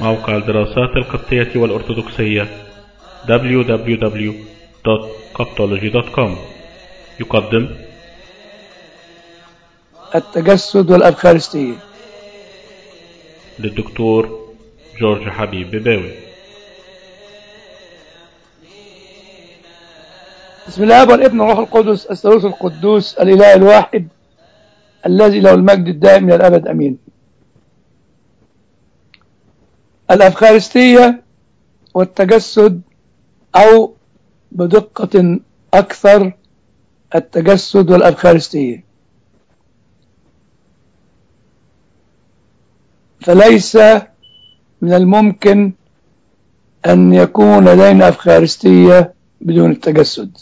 موقع الدراسات القبطية والأرثوذكسية www.coptology.com يقدم التجسد والأفخارستية للدكتور جورج حبيب بباوي بسم الله والابن والروح القدس الثالوث القدوس الإله الواحد الذي له المجد الدائم إلى الأبد أمين الأفخارستية والتجسد أو بدقة أكثر التجسد والأفخارستية فليس من الممكن أن يكون لدينا أفخارستية بدون التجسد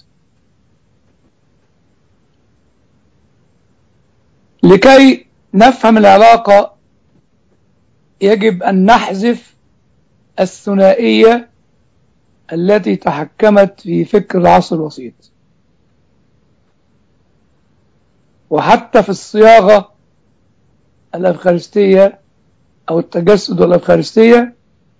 لكي نفهم العلاقة يجب أن نحذف الثنائية التي تحكمت في فكر العصر الوسيط وحتى في الصياغة الأفخارستية أو التجسد والأفخارستية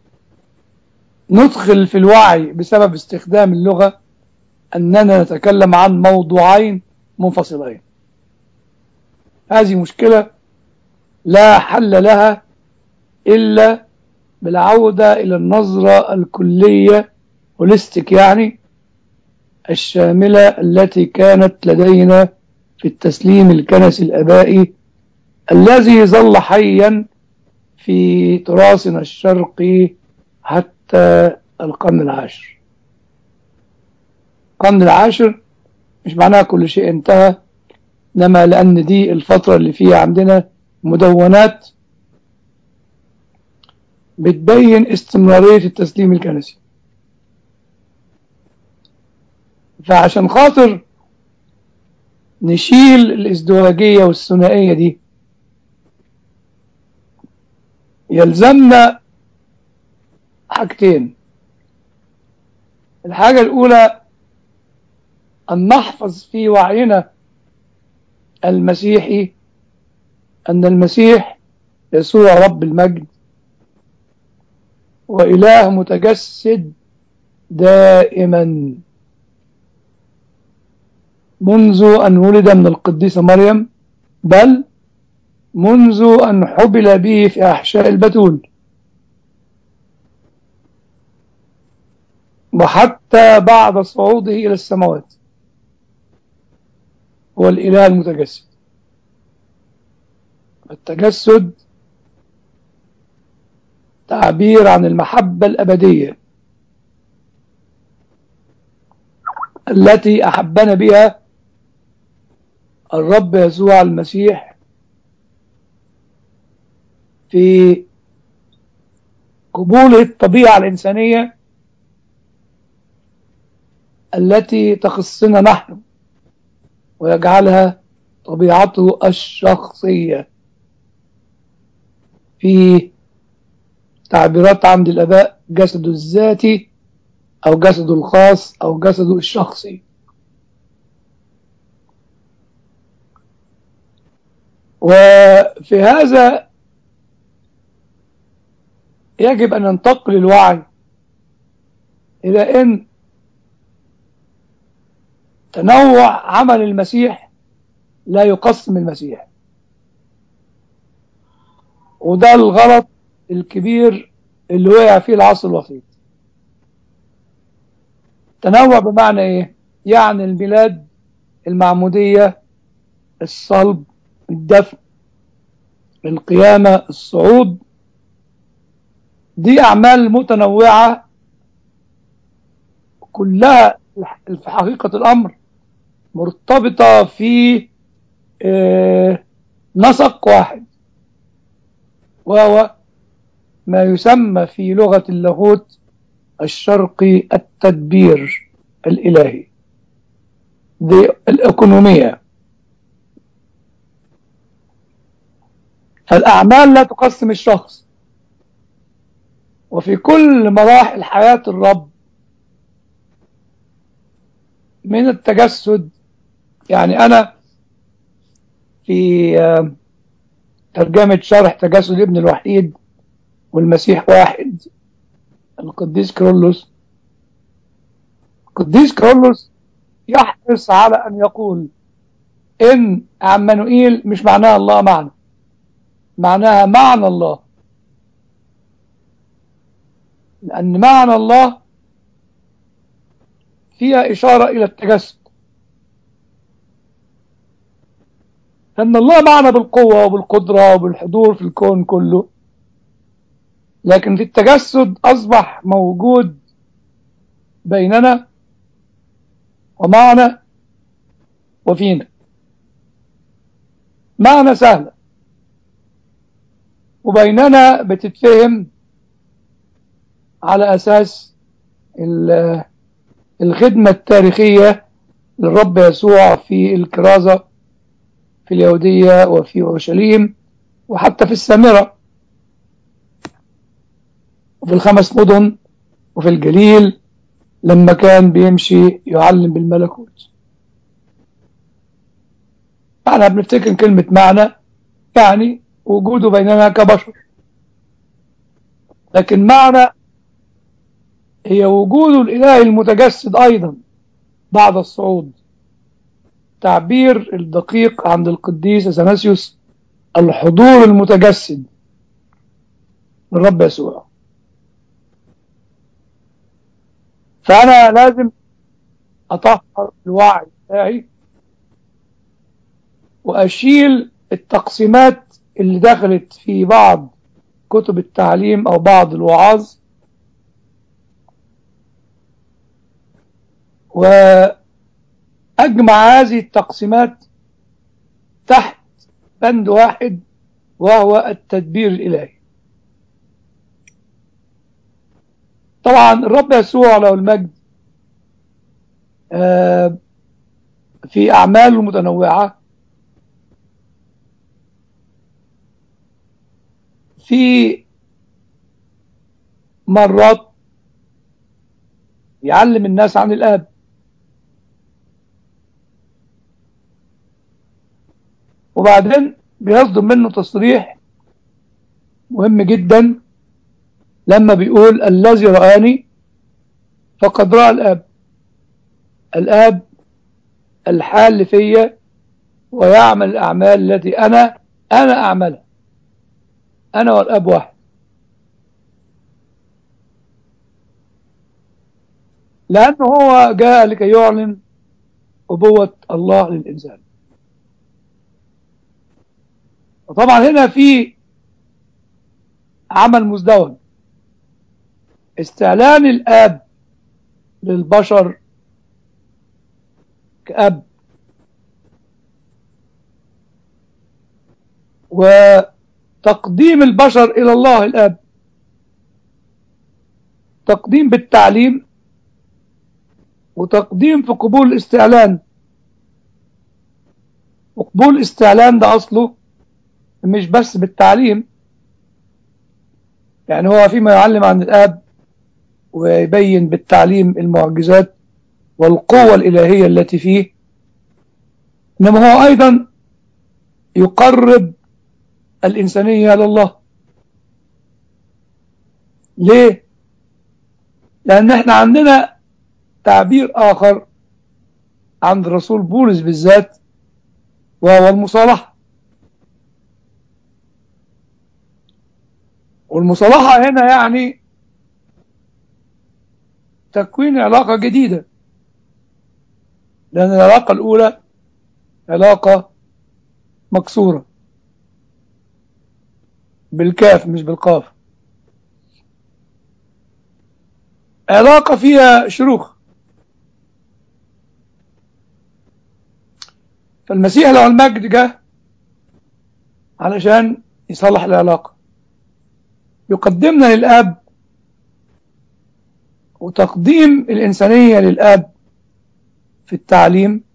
ندخل في الوعي بسبب استخدام اللغة أننا نتكلم عن موضوعين منفصلين هذه مشكلة لا حل لها إلا بالعودة إلى النظرة الكلية هوليستيك يعني الشاملة التي كانت لدينا في التسليم الكنسي الأبائي الذي ظل حيا في تراثنا الشرقي حتى القرن العاشر القرن العاشر مش معناها كل شيء انتهى انما لان دي الفترة اللي فيها عندنا مدونات بتبين استمرارية التسليم الكنسي فعشان خاطر نشيل الازدواجية والثنائية دي يلزمنا حاجتين الحاجة الأولى أن نحفظ في وعينا المسيحي أن المسيح يسوع رب المجد وإله متجسد دائما منذ أن ولد من القديسة مريم بل منذ أن حبل به في أحشاء البتول وحتى بعد صعوده إلى السماوات هو الإله المتجسد التجسد تعبير عن المحبة الأبدية التي أحبنا بها الرب يسوع المسيح في قبوله الطبيعة الإنسانية التي تخصنا نحن ويجعلها طبيعته الشخصية في تعبيرات عند الآباء جسده الذاتي أو جسده الخاص أو جسده الشخصي وفي هذا يجب أن ننتقل الوعي إلى أن تنوع عمل المسيح لا يقسم المسيح وده الغلط الكبير اللي وقع فيه العصر الوسيط تنوع بمعنى ايه يعني الميلاد المعمودية الصلب الدفن القيامة الصعود دي أعمال متنوعة كلها في حقيقة الأمر مرتبطة في نسق واحد وهو ما يسمى في لغة اللاهوت الشرقي التدبير الإلهي دي الإقنومية فالأعمال لا تقسم الشخص وفي كل مراحل حياة الرب من التجسد يعني أنا في ترجمة شرح تجسد ابن الوحيد والمسيح واحد القديس كرولوس القديس كرولوس يحرص على أن يقول إن عمانوئيل مش معناها الله معنا معناها معنى الله لأن معنى الله فيها إشارة إلى التجسد أن الله معنا بالقوة وبالقدرة وبالحضور في الكون كله لكن في التجسد أصبح موجود بيننا ومعنا وفينا معنى سهلة وبيننا بتتفهم على أساس الخدمة التاريخية للرب يسوع في الكرازة في اليهودية وفي أورشليم وحتى في السامرة وفي الخمس مدن وفي الجليل لما كان بيمشي يعلم بالملكوت احنا بنفتكر كلمة معنى يعني وجوده بيننا كبشر لكن معنى هي وجود الإله المتجسد أيضا بعد الصعود تعبير الدقيق عند القديس اثناسيوس الحضور المتجسد للرب يسوع فأنا لازم أطهر الوعي بتاعي وأشيل التقسيمات اللي دخلت في بعض كتب التعليم أو بعض الوعاظ وأجمع هذه التقسيمات تحت بند واحد وهو التدبير الإلهي طبعا الرب يسوع له المجد في أعماله المتنوعة في مرات يعلم الناس عن الآب وبعدين بيصدر منه تصريح مهم جدا لما بيقول الذي رآني فقد رأى الآب الآب الحال فيا ويعمل الأعمال التي أنا أنا أعملها أنا والأب واحد لأنه هو جاء لكي يعلن أبوة الله للإنسان وطبعا هنا في عمل مزدوج استعلان الآب للبشر كأب وتقديم البشر إلى الله الآب تقديم بالتعليم وتقديم في قبول الاستعلان وقبول الاستعلان ده أصله مش بس بالتعليم يعني هو فيما يعلم عن الآب ويبين بالتعليم المعجزات والقوة الإلهية التي فيه إنما هو أيضا يقرب الإنسانية لله ليه؟ لأن احنا عندنا تعبير آخر عند الرسول بولس بالذات وهو المصالحة والمصالحة هنا يعني تكوين علاقة جديدة لأن العلاقة الأولى علاقة مكسورة بالكاف مش بالقاف علاقة فيها شروخ فالمسيح له المجد جه علشان يصلح العلاقة يقدمنا للآب وتقديم الإنسانية للآب في التعليم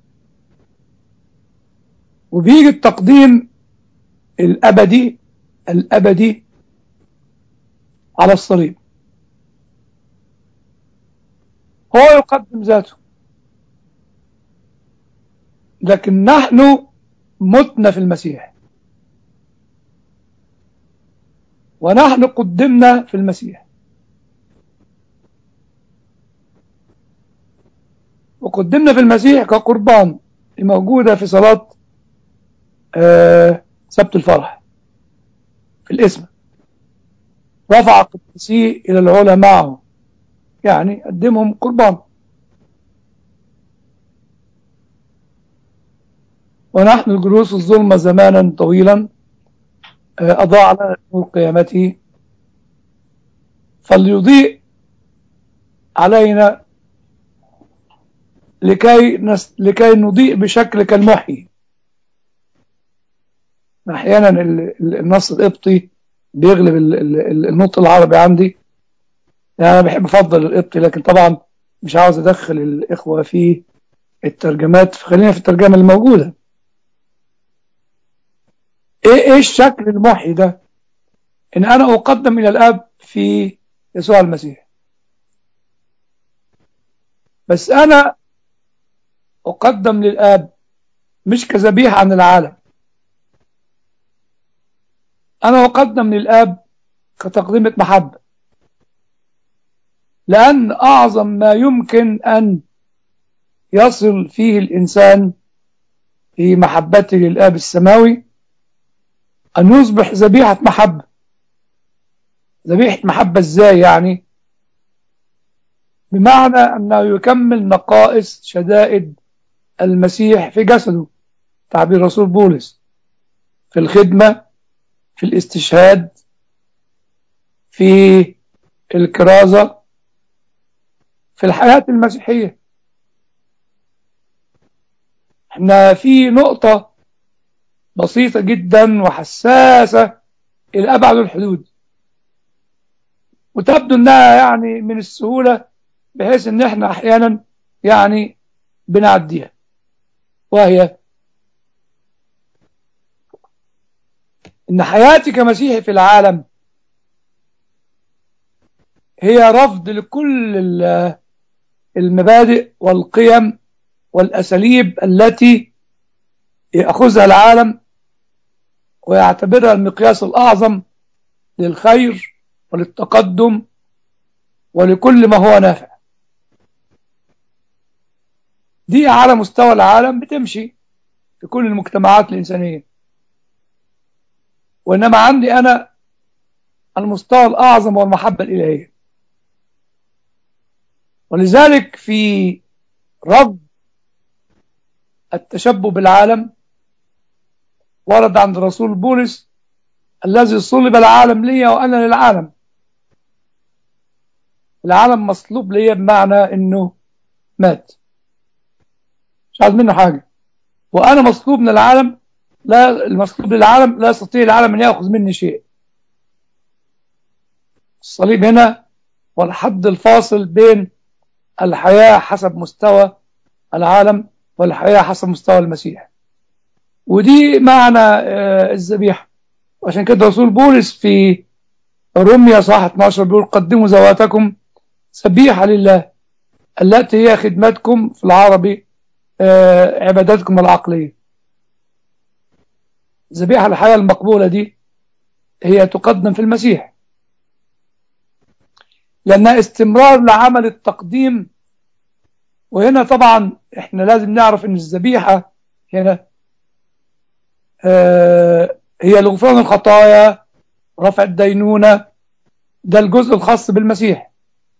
وبيجي التقديم الأبدي الأبدي على الصليب هو يقدم ذاته لكن نحن متنا في المسيح ونحن قدمنا في المسيح وقدمنا في المسيح كقربان موجودة في صلاة آه سبت الفرح في الاسم رفع قدسي إلى العلا معه يعني قدمهم قربان ونحن الجلوس الظلمة زمانا طويلا أضاع لنا نور قيامته فليضيء علينا لكي نس... لكي نضيء بشكل كالمحيي احيانا النص القبطي بيغلب النطق العربي عندي يعني انا بحب افضل القبطي لكن طبعا مش عاوز ادخل الاخوه في الترجمات فخلينا في الترجمه الموجوده ايه ايه الشكل المحي ده ان انا اقدم الى الاب في يسوع المسيح بس انا اقدم للاب مش كذبيحه عن العالم انا اقدم للاب كتقدمه محبه لان اعظم ما يمكن ان يصل فيه الانسان في محبته للاب السماوي أن يصبح ذبيحة محبة ذبيحة محبة إزاي يعني بمعنى أنه يكمل نقائص شدائد المسيح في جسده تعبير رسول بولس في الخدمة في الاستشهاد في الكرازة في الحياة المسيحية احنا في نقطة بسيطة جدا وحساسة إلى أبعد الحدود وتبدو أنها يعني من السهولة بحيث أن احنا أحيانا يعني بنعديها وهي أن حياتي كمسيحي في العالم هي رفض لكل المبادئ والقيم والأساليب التي يأخذها العالم ويعتبرها المقياس الأعظم للخير وللتقدم ولكل ما هو نافع دي على مستوى العالم بتمشي في كل المجتمعات الإنسانية وإنما عندي أنا المستوى الأعظم والمحبة الإلهية ولذلك في رفض التشبه بالعالم ورد عند رسول بولس الذي صلب العالم لي وأنا للعالم العالم مصلوب لي بمعنى انه مات مش عايز منه حاجة وانا مصلوب من العالم لا المصلوب للعالم لا يستطيع العالم ان ياخذ مني شيء الصليب هنا هو الحد الفاصل بين الحياة حسب مستوى العالم والحياة حسب مستوى المسيح ودي معنى الذبيحة وعشان كده رسول بولس في روميا صح 12 بيقول قدموا ذواتكم ذبيحة لله التي هي خدمتكم في العربي عبادتكم العقلية ذبيحة الحياة المقبولة دي هي تقدم في المسيح لأنها استمرار لعمل التقديم وهنا طبعا احنا لازم نعرف ان الذبيحة هنا هي لغفران الخطايا رفع الدينونة ده الجزء الخاص بالمسيح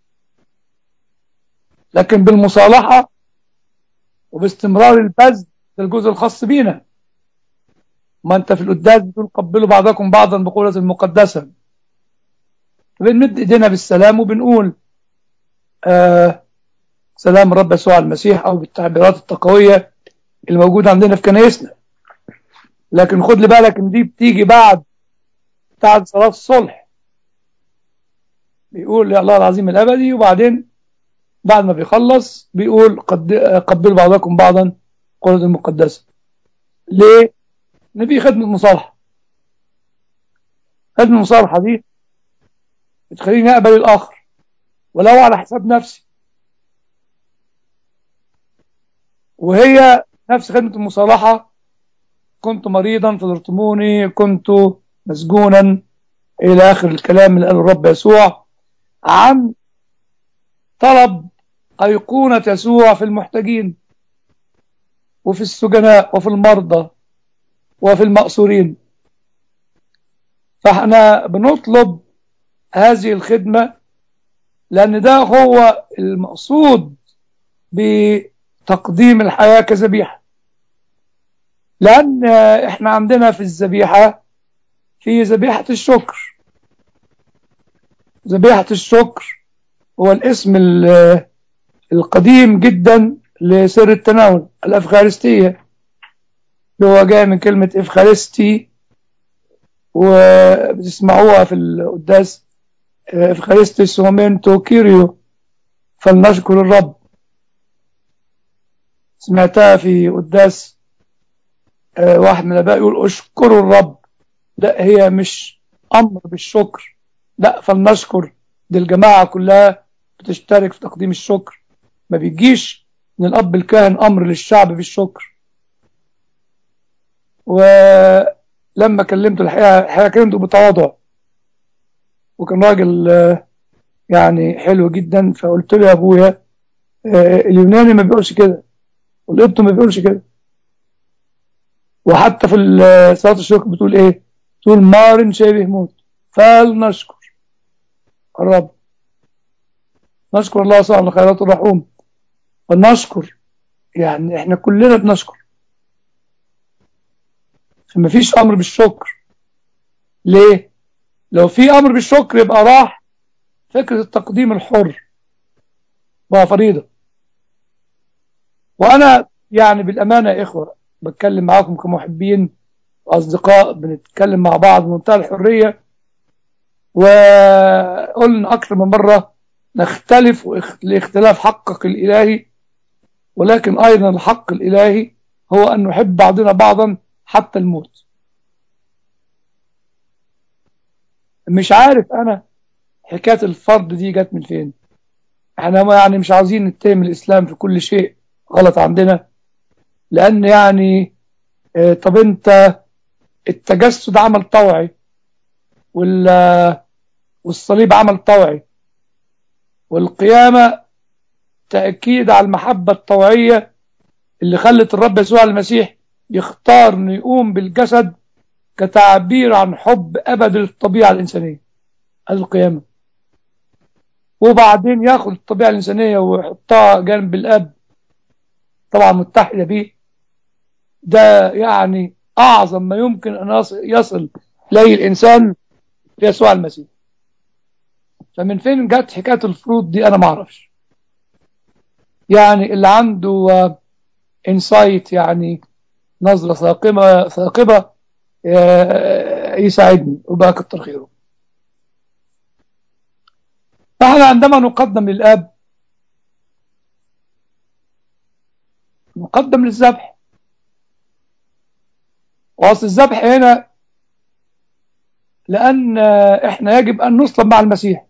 لكن بالمصالحة وباستمرار البذل ده الجزء الخاص بينا ما انت في القداس بتقول قبلوا بعضكم بعضا بقولة المقدسة بنمد ايدينا بالسلام وبنقول آه سلام الرب يسوع المسيح او بالتعبيرات التقوية الموجودة عندنا في كنايسنا لكن خد لي بالك ان دي بتيجي بعد بعد صلاة الصلح بيقول يا الله العظيم الابدي وبعدين بعد ما بيخلص بيقول قد قبلوا بعضكم بعضا قولة المقدسة ليه؟ ان في خدمة مصالحة خدمة المصالحة دي بتخليني اقبل الاخر ولو على حساب نفسي وهي نفس خدمة المصالحة كنت مريضا فزرتموني كنت مسجونا إلى آخر الكلام اللي قاله الرب يسوع عن طلب أيقونة يسوع في المحتاجين وفي السجناء وفي المرضى وفي المأسورين فاحنا بنطلب هذه الخدمة لأن ده هو المقصود بتقديم الحياة كذبيحة لأن احنا عندنا في الذبيحة في ذبيحة الشكر ذبيحة الشكر هو الاسم القديم جدا لسر التناول الأفخارستية اللي هو جاي من كلمة إفخارستي وبتسمعوها في القداس إفخارستي سومنتو كيريو فلنشكر الرب سمعتها في قداس واحد من الآباء يقول اشكروا الرب لا هي مش أمر بالشكر لا فلنشكر دي الجماعة كلها بتشترك في تقديم الشكر ما بيجيش من الأب الكاهن أمر للشعب بالشكر ولما كلمته الحقيقة الحقيقة كلمته بتواضع وكان راجل يعني حلو جدا فقلت له يا أبويا اليوناني ما بيقولش كده والقبط ما بيقولش كده وحتى في صلاة الشكر بتقول ايه تقول مار شبه موت فلنشكر الرب نشكر الله صاحب الخيرات الرحوم ونشكر يعني احنا كلنا بنشكر فما فيش امر بالشكر ليه لو في امر بالشكر يبقى راح فكرة التقديم الحر بقى فريضة وانا يعني بالامانة يا اخوة بتكلم معاكم كمحبين واصدقاء بنتكلم مع بعض بمنتهى الحرية وقلنا اكثر من مرة نختلف لاختلاف حقك الالهي ولكن ايضا الحق الالهي هو ان نحب بعضنا بعضا حتى الموت مش عارف انا حكايه الفرض دي جت من فين احنا ما يعني مش عاوزين نتهم الاسلام في كل شيء غلط عندنا لان يعني اه طب انت التجسد عمل طوعي وال والصليب عمل طوعي والقيامة تأكيد على المحبة الطوعية اللي خلت الرب يسوع المسيح يختار انه يقوم بالجسد كتعبير عن حب أبد للطبيعة الإنسانية القيامة وبعدين ياخد الطبيعة الإنسانية ويحطها جنب الأب طبعا متحدة بيه ده يعني أعظم ما يمكن أن يصل إليه الإنسان يسوع المسيح فمن فين جت حكاية الفروض دي أنا ما أعرفش يعني اللي عنده انسايت يعني نظرة ثاقبة ثاقبة يساعدني وبقى كتر خيره فاحنا عندما نقدم للاب نقدم للذبح واصل الذبح هنا لان احنا يجب ان نصلب مع المسيح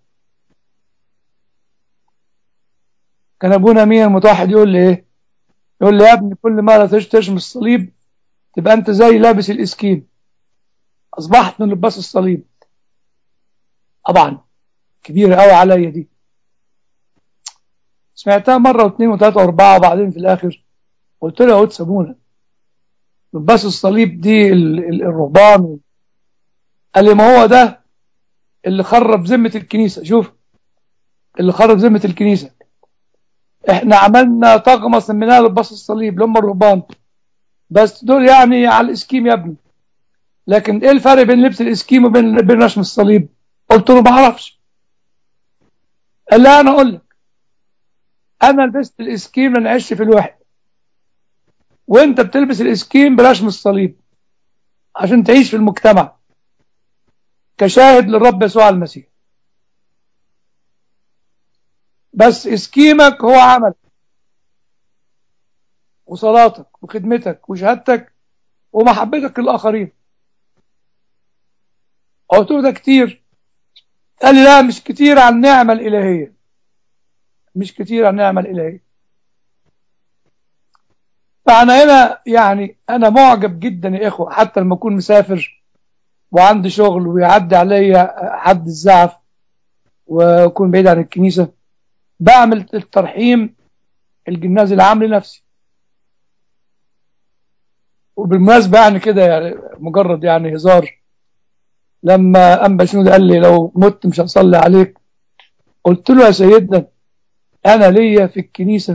كان ابونا مين المتوحد يقول لي ايه يقول لي يا ابني كل ما تشتشم الصليب تبقى انت زي لابس الاسكين اصبحت من لباس الصليب طبعا كبيرة قوي عليا دي سمعتها مرة واثنين وثلاثة واربعة وبعدين في الاخر قلت له يا قدس ابونا لباس الصليب دي الرهبان قال لي ما هو ده اللي خرب ذمة الكنيسة شوف اللي خرب ذمة الكنيسة احنا عملنا طغمة سميناها لباس الصليب اللي هم الرهبان بس دول يعني على الاسكيم يا ابني لكن ايه الفرق بين لبس الاسكيم وبين بين رشم الصليب قلت له ما اعرفش قال لا انا اقول لك انا لبست الاسكيم لان عشت في الوحده وانت بتلبس الاسكيم برشم الصليب عشان تعيش في المجتمع كشاهد للرب يسوع المسيح بس اسكيمك هو عملك وصلاتك وخدمتك وشهادتك ومحبتك للآخرين قلت له ده كتير قال لي لا مش كتير عن النعمة الإلهية مش كتير عن النعمة الإلهية فأنا هنا يعني أنا معجب جدا يا إخوة حتى لما أكون مسافر وعندي شغل ويعدي عليا حد الزعف واكون بعيد عن الكنيسه بعمل الترحيم الجناز العام لنفسي وبالمناسبه يعني كده يعني مجرد يعني هزار لما انبا شنود قال لي لو مت مش هصلي عليك قلت له يا سيدنا انا ليا في الكنيسه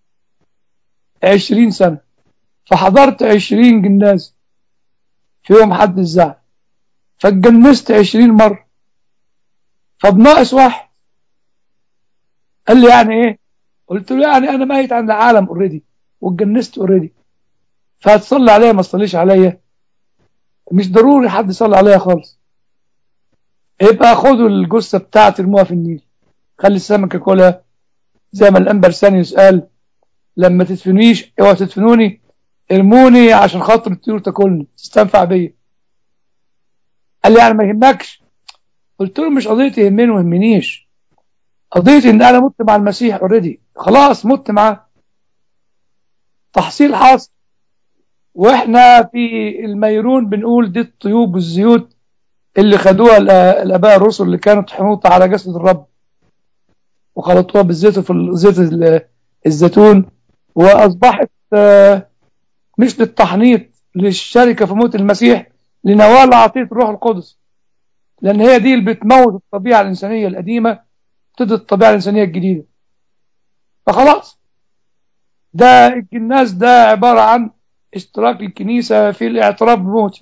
عشرين سنه فحضرت عشرين جناز في يوم حد الزعل فاتجنست عشرين مرة فبناقص واحد قال لي يعني ايه قلت له يعني انا ميت عن العالم اوريدي واتجنست اوريدي فهتصلي عليا ما تصليش عليا مش ضروري حد يصلي عليا خالص يبقى خدوا الجثه بتاعتي ارموها في النيل خلي السمكه كلها زي ما الانبر ثاني قال لما تدفنيش اوعى تدفنوني ارموني عشان خاطر الطيور تاكلني تستنفع بيا قال لي يعني ما يهمكش قلت له مش قضيه يهمني وما يهمنيش قضيه ان انا مت مع المسيح اوريدي خلاص مت معاه تحصيل حاصل واحنا في الميرون بنقول دي الطيوب والزيوت اللي خدوها الاباء الرسل اللي كانت حنوطه على جسد الرب وخلطوها بالزيت في زيت الزيتون واصبحت مش للتحنيط للشركه في موت المسيح لنوال عطيه الروح القدس لان هي دي اللي بتموت الطبيعه الانسانيه القديمه تدي الطبيعه الانسانيه الجديده فخلاص ده الجناز ده عباره عن اشتراك الكنيسه في الاعتراف بموته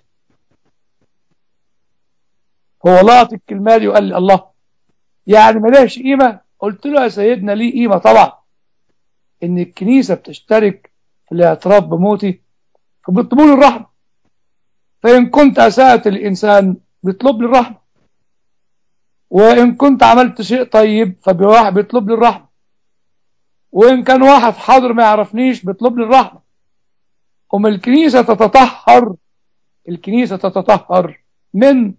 هو لقط الكلمه دي وقال لي الله يعني ملهاش قيمه قلت له يا سيدنا ليه قيمه طبعا ان الكنيسه بتشترك في الاعتراف بموتي فبيطلبوا لي الرحمه فان كنت اسات الانسان بيطلب لي الرحمه وان كنت عملت شيء طيب فبواحد بيطلب لي الرحمه وان كان واحد حاضر ما يعرفنيش بيطلب لي الرحمه ام الكنيسه تتطهر الكنيسه تتطهر من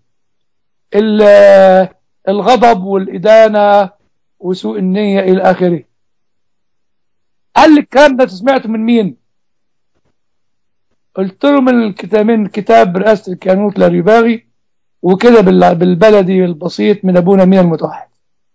الغضب والادانه وسوء النيه الى اخره قال لي الكلام ده سمعته من مين قلت له من الكتاب من كتاب رئاسه الكانوت لا يباغي وكده بالبلدي البسيط من ابونا مين المتوحد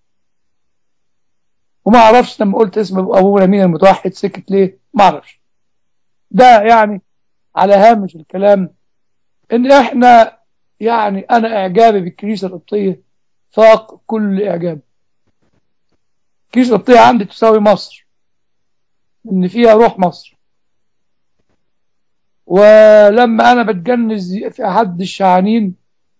وما اعرفش لما قلت اسم ابونا مين المتوحد سكت ليه ما اعرفش ده يعني على هامش الكلام ان احنا يعني انا اعجابي بالكنيسه القبطيه فاق كل اعجاب الكنيسه القبطيه عندي تساوي مصر ان فيها روح مصر ولما انا بتجنز في احد الشعانين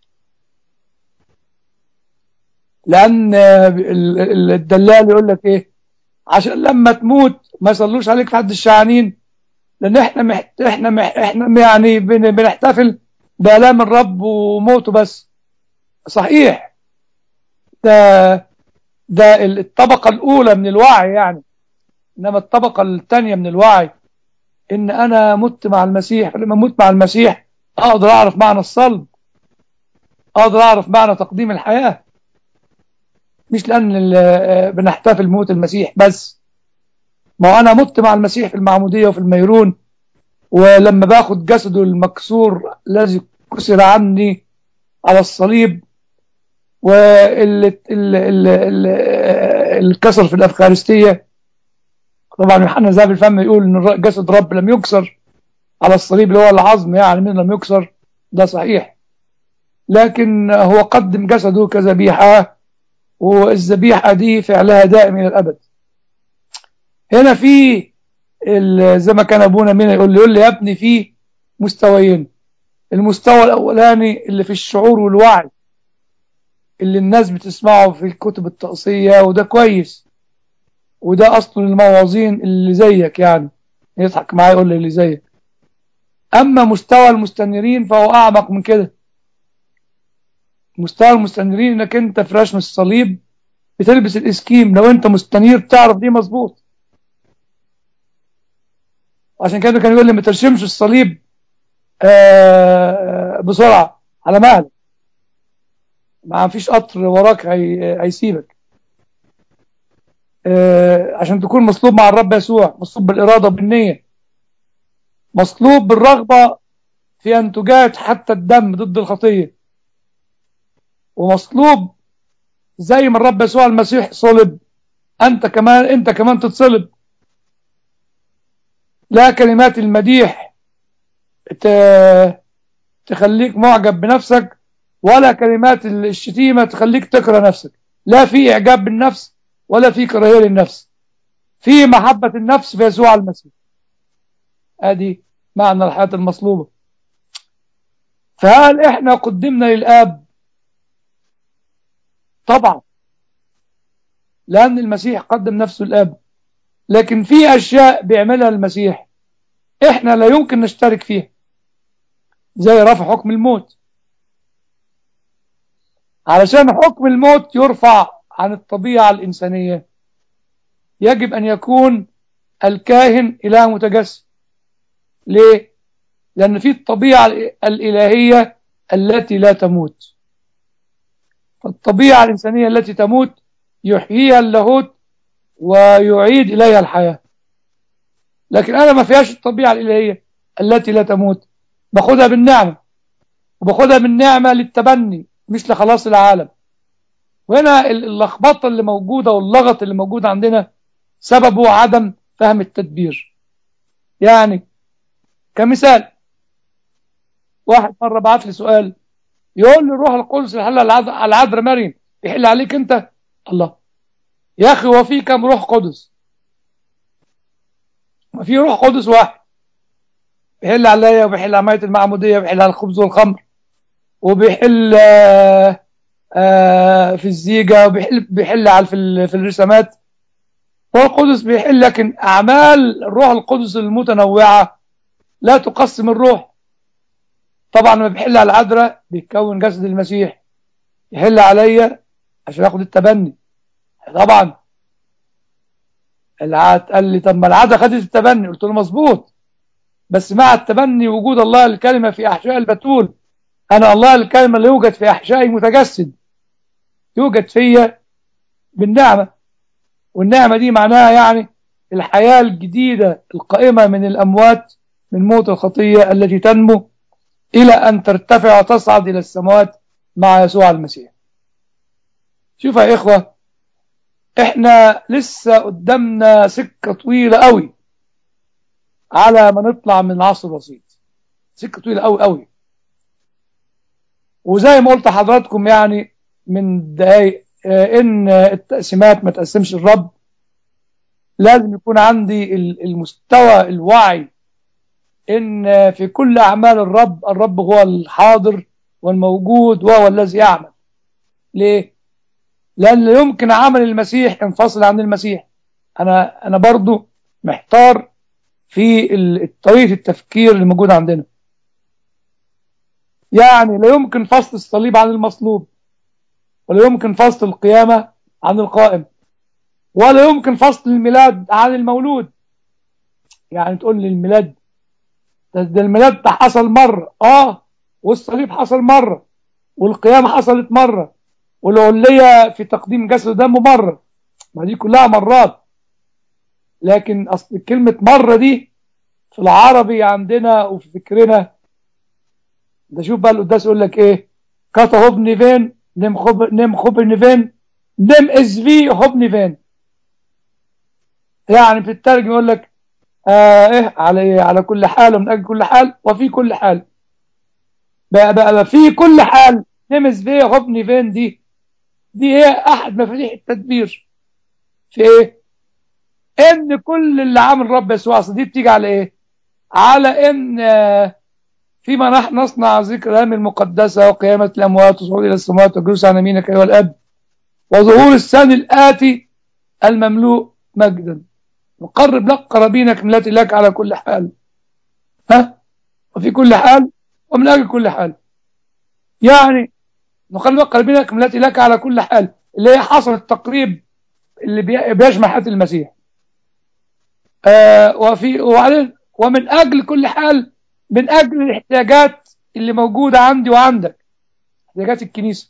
لان الدلال يقول لك ايه عشان لما تموت ما يصلوش عليك في حد الشعانين لان احنا محت... احنا مح... احنا يعني بن... بنحتفل بالام الرب وموته بس صحيح ده ده الطبقه الاولى من الوعي يعني انما الطبقه الثانيه من الوعي ان انا مت مع المسيح لما اموت مع المسيح اقدر اعرف معنى الصلب اقدر اعرف معنى تقديم الحياه مش لان بنحتفل موت المسيح بس ما انا مت مع المسيح في المعموديه وفي الميرون ولما باخد جسده المكسور الذي كسر عني على الصليب والكسر في الافخارستيه طبعا يوحنا ذهب الفم يقول ان جسد رب لم يكسر على الصليب اللي هو العظم يعني من لم يكسر ده صحيح لكن هو قدم جسده كذبيحه والذبيحه دي فعلها دائم الى الابد هنا في زي ما كان ابونا مين يقول لي يقول لي يا ابني في مستويين المستوى الاولاني اللي في الشعور والوعي اللي الناس بتسمعه في الكتب التقصيه وده كويس وده اصل الموازين اللي زيك يعني يضحك معايا يقول لي اللي زيك اما مستوى المستنيرين فهو اعمق من كده مستوى المستنيرين انك انت في رسم الصليب بتلبس الاسكيم لو انت مستنير تعرف دي مظبوط عشان كده كان يقول لي ما ترسمش الصليب بسرعه على مهلك ما فيش قطر وراك هي... هيسيبك عشان تكون مصلوب مع الرب يسوع مصلوب بالاراده بالنيه مصلوب بالرغبه في ان تجاهد حتى الدم ضد الخطيه ومصلوب زي ما الرب يسوع المسيح صلب انت كمان انت كمان تتصلب لا كلمات المديح تخليك معجب بنفسك ولا كلمات الشتيمة تخليك تكره نفسك لا في إعجاب بالنفس ولا في كراهية للنفس في محبة النفس في يسوع المسيح ادي معنى الحياة المصلوبة فهل احنا قدمنا للآب طبعا لأن المسيح قدم نفسه للآب لكن في أشياء بيعملها المسيح احنا لا يمكن نشترك فيها زي رفع حكم الموت علشان حكم الموت يرفع عن الطبيعة الإنسانية يجب أن يكون الكاهن إله متجسد ليه؟ لأن في الطبيعة الإلهية التي لا تموت فالطبيعة الإنسانية التي تموت يحييها اللاهوت ويعيد إليها الحياة لكن أنا ما فيهاش الطبيعة الإلهية التي لا تموت باخدها بالنعمة وباخدها بالنعمة للتبني مش لخلاص العالم وهنا اللخبطة اللي موجودة واللغط اللي موجود عندنا سببه عدم فهم التدبير يعني كمثال واحد مرة بعت لي سؤال يقول لي روح القدس يحل على العذراء مريم يحل عليك انت الله يا اخي هو في كم روح قدس ما في روح قدس واحد بيحل عليا وبيحل على ميه المعموديه وبيحل على الخبز والخمر وبيحل آآ آآ في الزيجه وبيحل بيحل على في, في الرسامات هو القدس بيحل لكن اعمال الروح القدس المتنوعه لا تقسم الروح طبعا لما بيحل على العذراء بيتكون جسد المسيح يحل عليا عشان اخد التبني طبعا العاد قال لي طب ما العاده خدت التبني قلت له مظبوط بس مع التبني وجود الله الكلمه في احشاء البتول انا الله الكلمه اللي يوجد في احشائي متجسد يوجد فيا بالنعمه والنعمه دي معناها يعني الحياه الجديده القائمه من الاموات من موت الخطيه التي تنمو الى ان ترتفع وتصعد الى السماوات مع يسوع المسيح شوف يا اخوه احنا لسه قدامنا سكة طويلة قوي على ما نطلع من العصر الوسيط سكة طويلة قوي قوي وزي ما قلت حضراتكم يعني من دقايق ان التقسيمات ما تقسمش الرب لازم يكون عندي المستوى الوعي ان في كل اعمال الرب الرب هو الحاضر والموجود وهو الذي يعمل ليه لأن لا يمكن عمل المسيح ينفصل عن المسيح أنا أنا برضو محتار في طريقة التفكير اللي موجود عندنا يعني لا يمكن فصل الصليب عن المصلوب ولا يمكن فصل القيامة عن القائم ولا يمكن فصل الميلاد عن المولود يعني تقول لي الميلاد ده الميلاد ده حصل مرة اه والصليب حصل مرة والقيامة حصلت مرة والعلية في تقديم جسد دمه مرة ما دي كلها مرات لكن أصل كلمة مرة دي في العربي عندنا وفي فكرنا ده شوف بقى القداس يقول لك ايه كاتا هوب نيفين نم خوب نم خوب نيفين نم از في هوب نيفين يعني في الترجمة يقول لك آه ايه على على كل حال ومن اجل كل حال وفي كل حال بقى بقى, بقى في كل حال نمز في هوب نيفين دي دي هي احد مفاتيح التدبير في ايه ان كل اللي عامل رب يسوع دي بتيجي على ايه على ان فيما نحن نصنع ذكر الايام المقدسه وقيامه الاموات وصعود الى السماوات وجلوس عن يمينك ايها الاب وظهور السنة الآتي المملوء مجدا وقرب لك قرابينك من التي لك على كل حال ها وفي كل حال ومن أجل كل حال يعني نقرب لك قرابينك من التي لك على كل حال اللي هي حصل التقريب اللي بيجمع حياة المسيح آه وفي وبعدين ومن أجل كل حال من أجل الاحتياجات اللي موجودة عندي وعندك احتياجات الكنيسة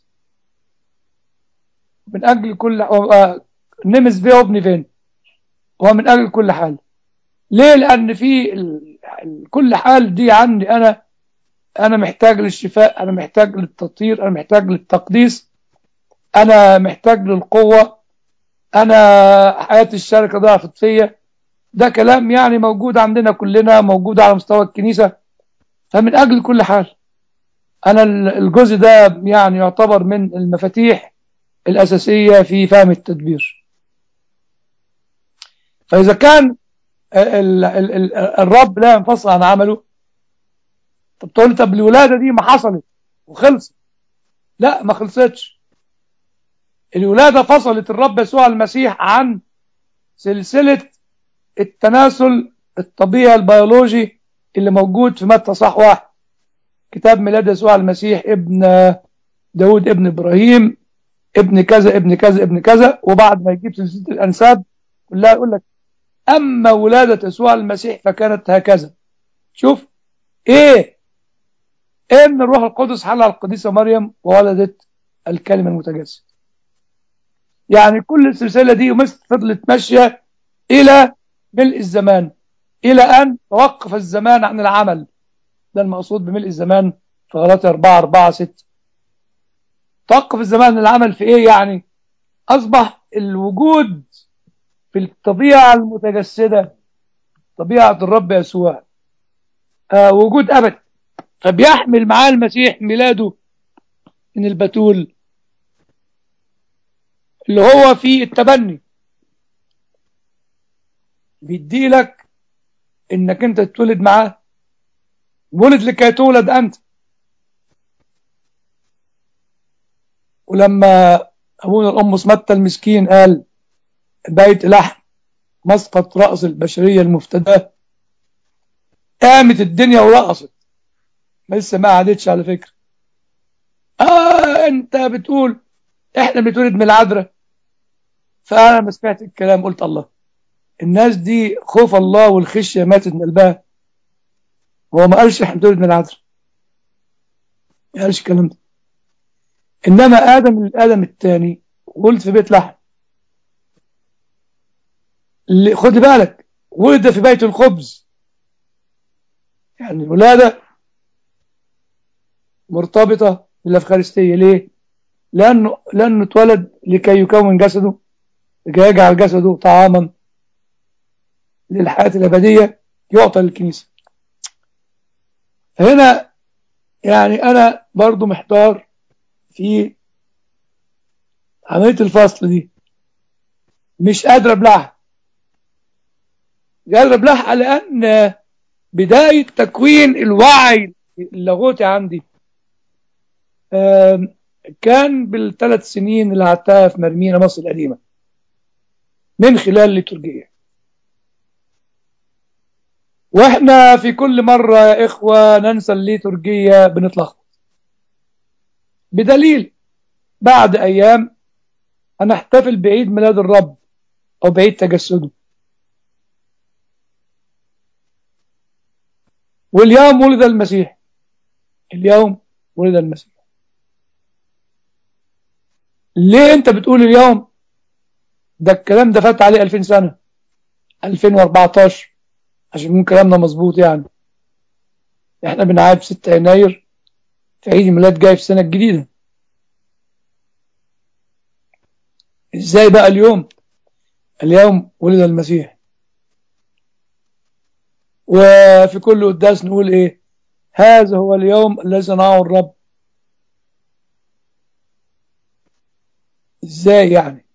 من أجل كل آه نمز فيه وابني فين ومن أجل كل حال ليه لأن في ال... كل حال دي عندي أنا أنا محتاج للشفاء أنا محتاج للتطهير أنا محتاج للتقديس انا محتاج للقوة انا حياة الشركة ضعفت فيا ده كلام يعني موجود عندنا كلنا موجود على مستوى الكنيسة فمن اجل كل حال انا الجزء ده يعني يعتبر من المفاتيح الاساسية في فهم التدبير فاذا كان ال ال ال الرب لا ينفصل عن عمله طب تقول لي طب الولاده دي ما حصلت وخلصت لا ما خلصتش الولاده فصلت الرب يسوع المسيح عن سلسله التناسل الطبيعي البيولوجي اللي موجود في متى صح واحد كتاب ميلاد يسوع المسيح ابن داود ابن ابراهيم ابن كذا ابن كذا ابن كذا وبعد ما يجيب سلسله الانساب كلها يقول لك أما ولادة يسوع المسيح فكانت هكذا شوف إيه إن الروح القدس حل على القديسة مريم وولدت الكلمة المتجسد يعني كل السلسلة دي فضلت ماشية إلى ملء الزمان إلى أن توقف الزمان عن العمل ده المقصود بملء الزمان في غلطة 4 4 6 توقف الزمان عن العمل في إيه يعني أصبح الوجود في الطبيعة المتجسدة طبيعة الرب يسوع آه وجود أبد فبيحمل معاه المسيح ميلاده من البتول اللي هو في التبني بيدي لك انك انت تتولد معاه ولد لكي تولد انت ولما ابونا الام متى المسكين قال بيت لحم مسقط رأس البشرية المفتداة قامت الدنيا ورقصت لسه ما عادتش على فكرة آه أنت بتقول إحنا بنتولد من العذراء فأنا ما سمعت الكلام قلت الله الناس دي خوف الله والخشية ماتت من قلبها هو ما قالش إحنا بنتولد من العذراء ما قالش الكلام ده إنما آدم الآدم الثاني ولد في بيت لحم اللي خد بالك ولد في بيت الخبز يعني الولادة مرتبطة بالأفخارستية ليه؟ لأنه لأنه اتولد لكي يكون جسده لكي يجعل جسده طعاما للحياة الأبدية يعطى للكنيسة هنا يعني أنا برضو محتار في عملية الفصل دي مش قادر أبلعها قادر أبلعها لأن بداية تكوين الوعي اللاهوتي عندي كان بالثلاث سنين اللي قعدتها في مرمينا مصر القديمة من خلال الليتورجية واحنا في كل مرة يا إخوة ننسى الليتورجية بنتلخبط بدليل بعد أيام هنحتفل بعيد ميلاد الرب أو بعيد تجسده واليوم ولد المسيح اليوم ولد المسيح ليه انت بتقول اليوم ده الكلام ده فات عليه 2000 سنة 2014 عشان يكون كلامنا مظبوط يعني احنا بنعاد 6 يناير في عيد الميلاد جاي في السنة الجديدة ازاي بقى اليوم اليوم ولد المسيح وفي كل قداس نقول ايه هذا هو اليوم الذي صنعه الرب ازاي يعني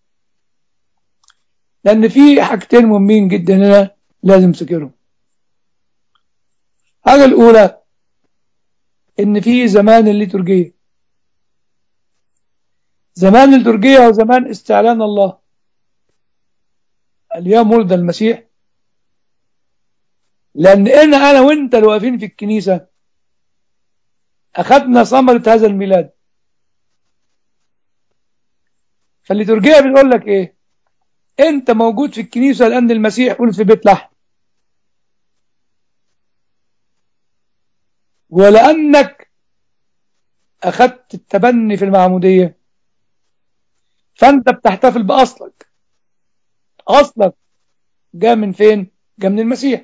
لان في حاجتين مهمين جدا هنا لازم تذكرهم الحاجه الاولى ان في زمان الليتورجيه زمان الليتورجيه هو زمان استعلان الله اليوم ولد المسيح لان انا انا وانت اللي واقفين في الكنيسه اخذنا ثمره هذا الميلاد فالليتورجيه بتقول لك ايه انت موجود في الكنيسه لان المسيح ولد في بيت لحم ولانك اخذت التبني في المعموديه فانت بتحتفل باصلك اصلك جاء من فين جاء من المسيح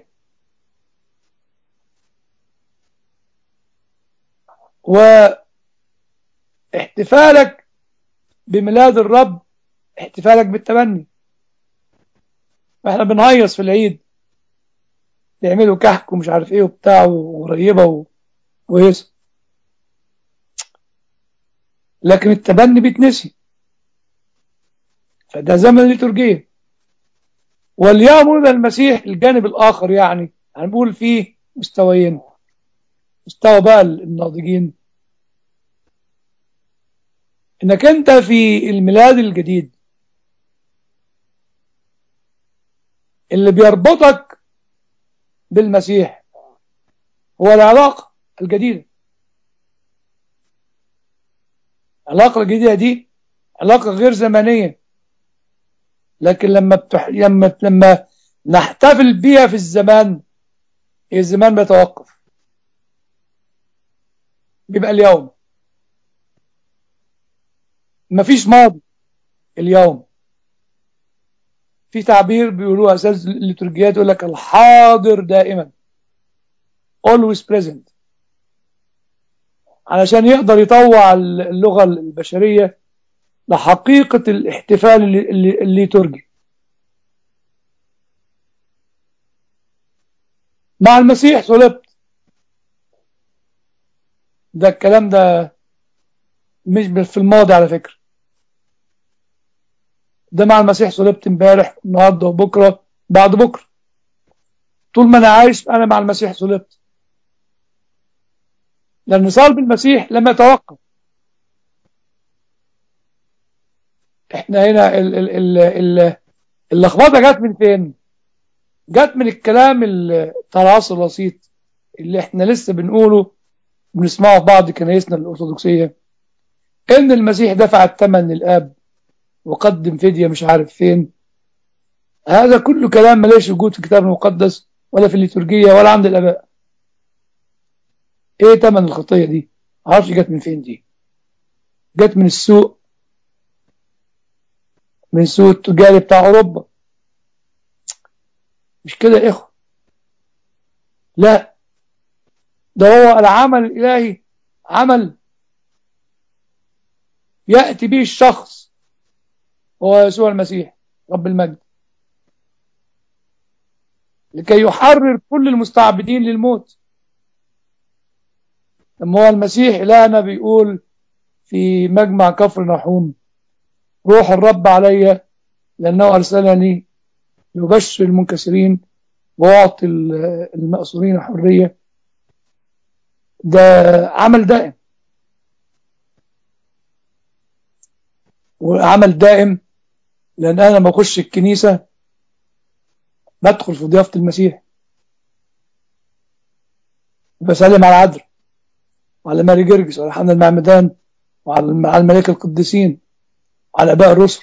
واحتفالك بميلاد الرب احتفالك بالتبني احنا بنهيص في العيد يعملوا كحك ومش عارف ايه وبتاع وقريبه و... وهيص لكن التبني بيتنسي فده زمن الليتورجية وليأمر المسيح الجانب الآخر يعني هنقول فيه مستويين مستوى بقى الناضجين انك انت في الميلاد الجديد اللي بيربطك بالمسيح هو العلاقة الجديدة العلاقة الجديدة دي علاقة غير زمنية لكن لما بتح... لما لما نحتفل بيها في الزمان الزمان بيتوقف بيبقى اليوم مفيش ماضي اليوم في تعبير بيقولوه اساس الليتورجيات يقول لك الحاضر دائما always present علشان يقدر يطوع اللغة البشرية لحقيقة الاحتفال الليتورجي مع المسيح صلبت ده الكلام ده مش في الماضي على فكرة ده مع المسيح صلبت امبارح النهارده وبكره بعد بكره طول ما انا عايش انا مع المسيح صلبت لان صلب المسيح لم يتوقف احنا هنا اللخبطه جت من فين جت من الكلام التراص البسيط اللي احنا لسه بنقوله بنسمعه في بعض كنايسنا الارثوذكسيه ان المسيح دفع الثمن للاب وقدم فدية مش عارف فين هذا كله كلام ملاش وجود في الكتاب المقدس ولا في الليتورجية ولا عند الآباء ايه تمن الخطية دي عارفش جت من فين دي جت من السوق من السوق التجاري بتاع أوروبا مش كده يا إخوة لا ده هو العمل الإلهي عمل يأتي به الشخص هو يسوع المسيح رب المجد لكي يحرر كل المستعبدين للموت لما هو المسيح إلهنا بيقول في مجمع كفر نحوم روح الرب علي لأنه أرسلني يبشر المنكسرين ويعطي المأسورين حرية ده عمل دائم وعمل دائم لأن أنا ما أخش الكنيسة بدخل في ضيافة المسيح بسلم على عدل وعلى ماري جرجس وعلى حمد المعمدان وعلى الملائكة القديسين وعلى أباء الرسل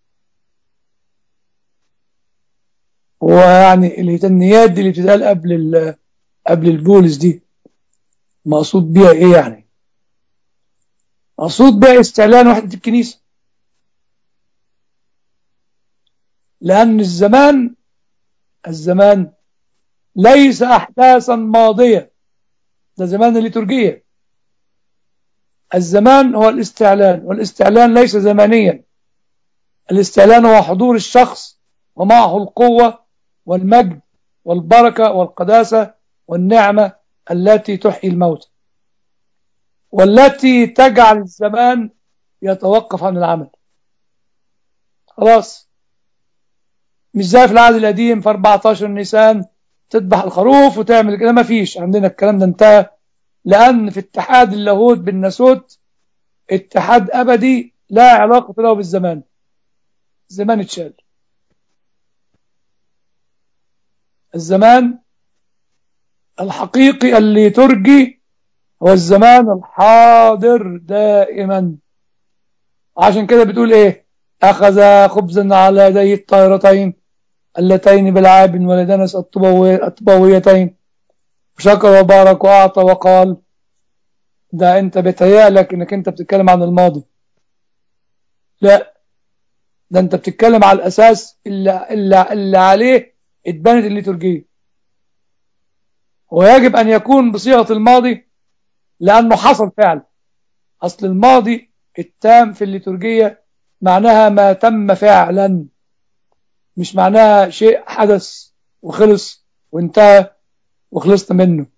ويعني الهتنيات دي اللي بتتقال قبل قبل البولس دي مقصود بيها ايه يعني مقصود بيها استعلان وحدة الكنيسة لأن الزمان الزمان ليس أحداثا ماضية ده زمان الليتورجية الزمان هو الاستعلان والاستعلان ليس زمنيا الاستعلان هو حضور الشخص ومعه القوة والمجد والبركة والقداسة والنعمة التي تحيي الموت والتي تجعل الزمان يتوقف عن العمل خلاص مش زي في العهد القديم في 14 نيسان تذبح الخروف وتعمل كده ما فيش عندنا الكلام ده انتهى لأن في اتحاد اللاهوت بالناسوت اتحاد أبدي لا علاقة له بالزمان الزمان اتشال الزمان الحقيقي اللي ترجي هو الزمان الحاضر دائما عشان كده بتقول ايه أخذ خبزا على يديه الطائرتين اللتين بالعاب ولدنس الطبويتين وشكر وبارك وأعطى وقال ده أنت بيتهيألك إنك أنت بتتكلم عن الماضي لا ده أنت بتتكلم على الأساس اللي, اللي, اللي عليه اتبنت الليتورجية ويجب أن يكون بصيغة الماضي لأنه حصل فعل أصل الماضي التام في الليتورجية معناها ما تم فعلا مش معناها شيء حدث وخلص وانتهى وخلصنا منه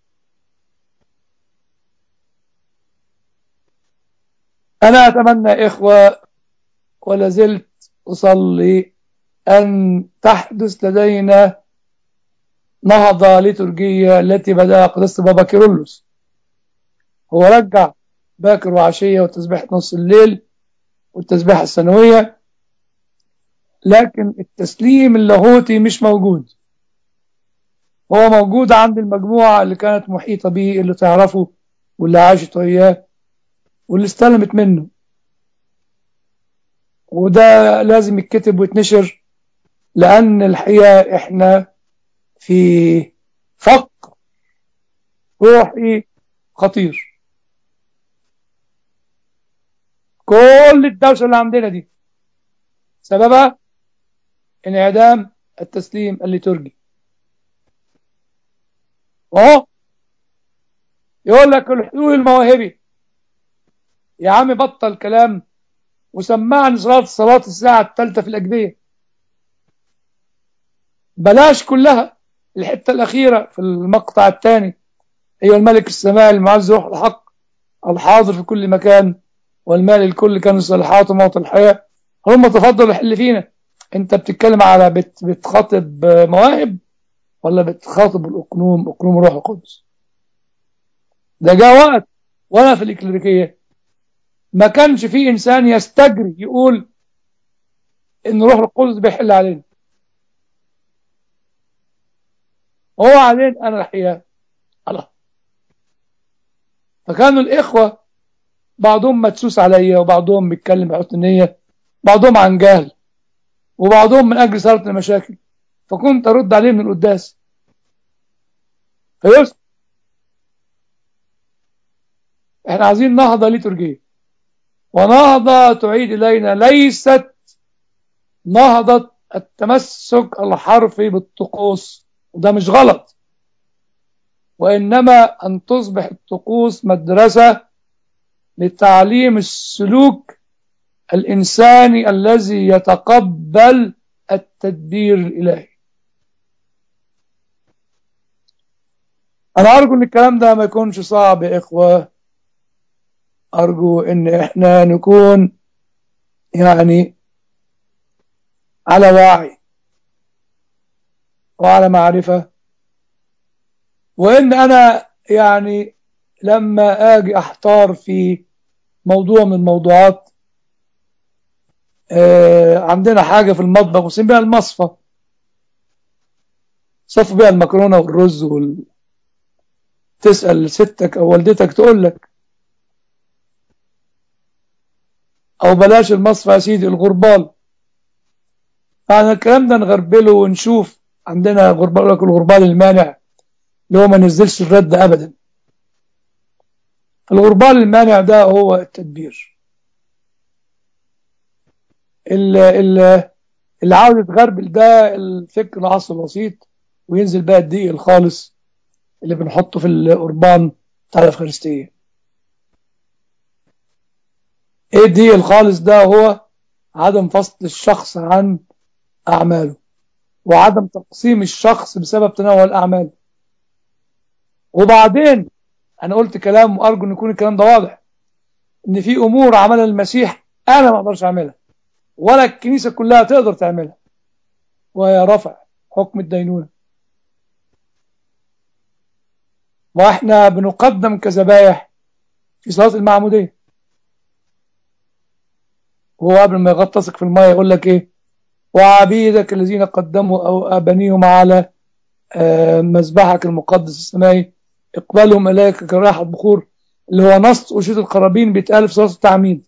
أنا أتمنى إخوة ولا زلت أصلي أن تحدث لدينا نهضة ليتورجية التي بدأ قداسة بابا كيرلس هو رجع باكر وعشية وتسبيحة نص الليل والتسبيحة السنوية لكن التسليم اللاهوتي مش موجود هو موجود عند المجموعة اللي كانت محيطة به اللي تعرفه واللي عاشت وياه واللي استلمت منه وده لازم يتكتب ويتنشر لأن الحقيقة احنا في فقر روحي خطير كل الدوشة اللي عندنا دي سببها انعدام التسليم الليتورجي اهو يقول لك الحلول المواهبي يا عم بطل كلام وسمعني صلاة صلاة الساعة الثالثة في الأجبية بلاش كلها الحتة الأخيرة في المقطع الثاني أيها الملك السماء المعز روح الحق الحاضر في كل مكان والمال الكل كان الصالحات وموت الحياة هم تفضلوا يحل فينا انت بتتكلم على بت بتخاطب مواهب ولا بتخاطب الأقنوم أقنوم روح القدس ده جاء وقت وانا في الإكليريكية ما كانش فيه إنسان يستجري يقول إن روح القدس بيحل علينا هو علين أنا الحقيقة الله فكانوا الإخوة بعضهم مدسوس عليا وبعضهم بيتكلم بحسن نية بعضهم عن جهل وبعضهم من أجل صارت المشاكل فكنت أرد عليه من القداس فيوسف احنا عايزين نهضة ليتورجية ونهضة تعيد إلينا ليست نهضة التمسك الحرفي بالطقوس وده مش غلط وإنما أن تصبح الطقوس مدرسة لتعليم السلوك الإنساني الذي يتقبل التدبير الإلهي أنا أرجو أن الكلام ده ما يكونش صعب يا إخوة أرجو أن إحنا نكون يعني على وعي وعلى معرفة وإن أنا يعني لما أجي أحتار في موضوع من الموضوعات آه عندنا حاجة في المطبخ وسمين بيها المصفى صفوا بيها المكرونة والرز وال... تسأل ستك أو والدتك تقول لك أو بلاش المصفى يا سيدي الغربال يعني الكلام ده نغربله ونشوف عندنا غربال لك الغربال المانع اللي هو ما نزلش الرد أبدا الغربال المانع ده هو التدبير اللي عاوز يتغربل ده الفكر العصر الوسيط وينزل بقى الدقيق الخالص اللي بنحطه في القربان بتاع الافخارستيه ايه الدقيق الخالص ده هو عدم فصل الشخص عن اعماله وعدم تقسيم الشخص بسبب تناول الاعمال وبعدين انا قلت كلام وارجو ان يكون الكلام ده واضح ان في امور عملها المسيح انا ما اقدرش اعملها ولا الكنيسه كلها تقدر تعملها وهي رفع حكم الدينونه واحنا بنقدم كذبايح في صلاه المعموديه وهو قبل ما يغطسك في الماء يقول لك ايه وعبيدك الذين قدموا او ابانيهم على مذبحك المقدس السماوي اقبلهم اليك كراحه بخور اللي هو نص أشيد القرابين بيتقال في صلاه التعميد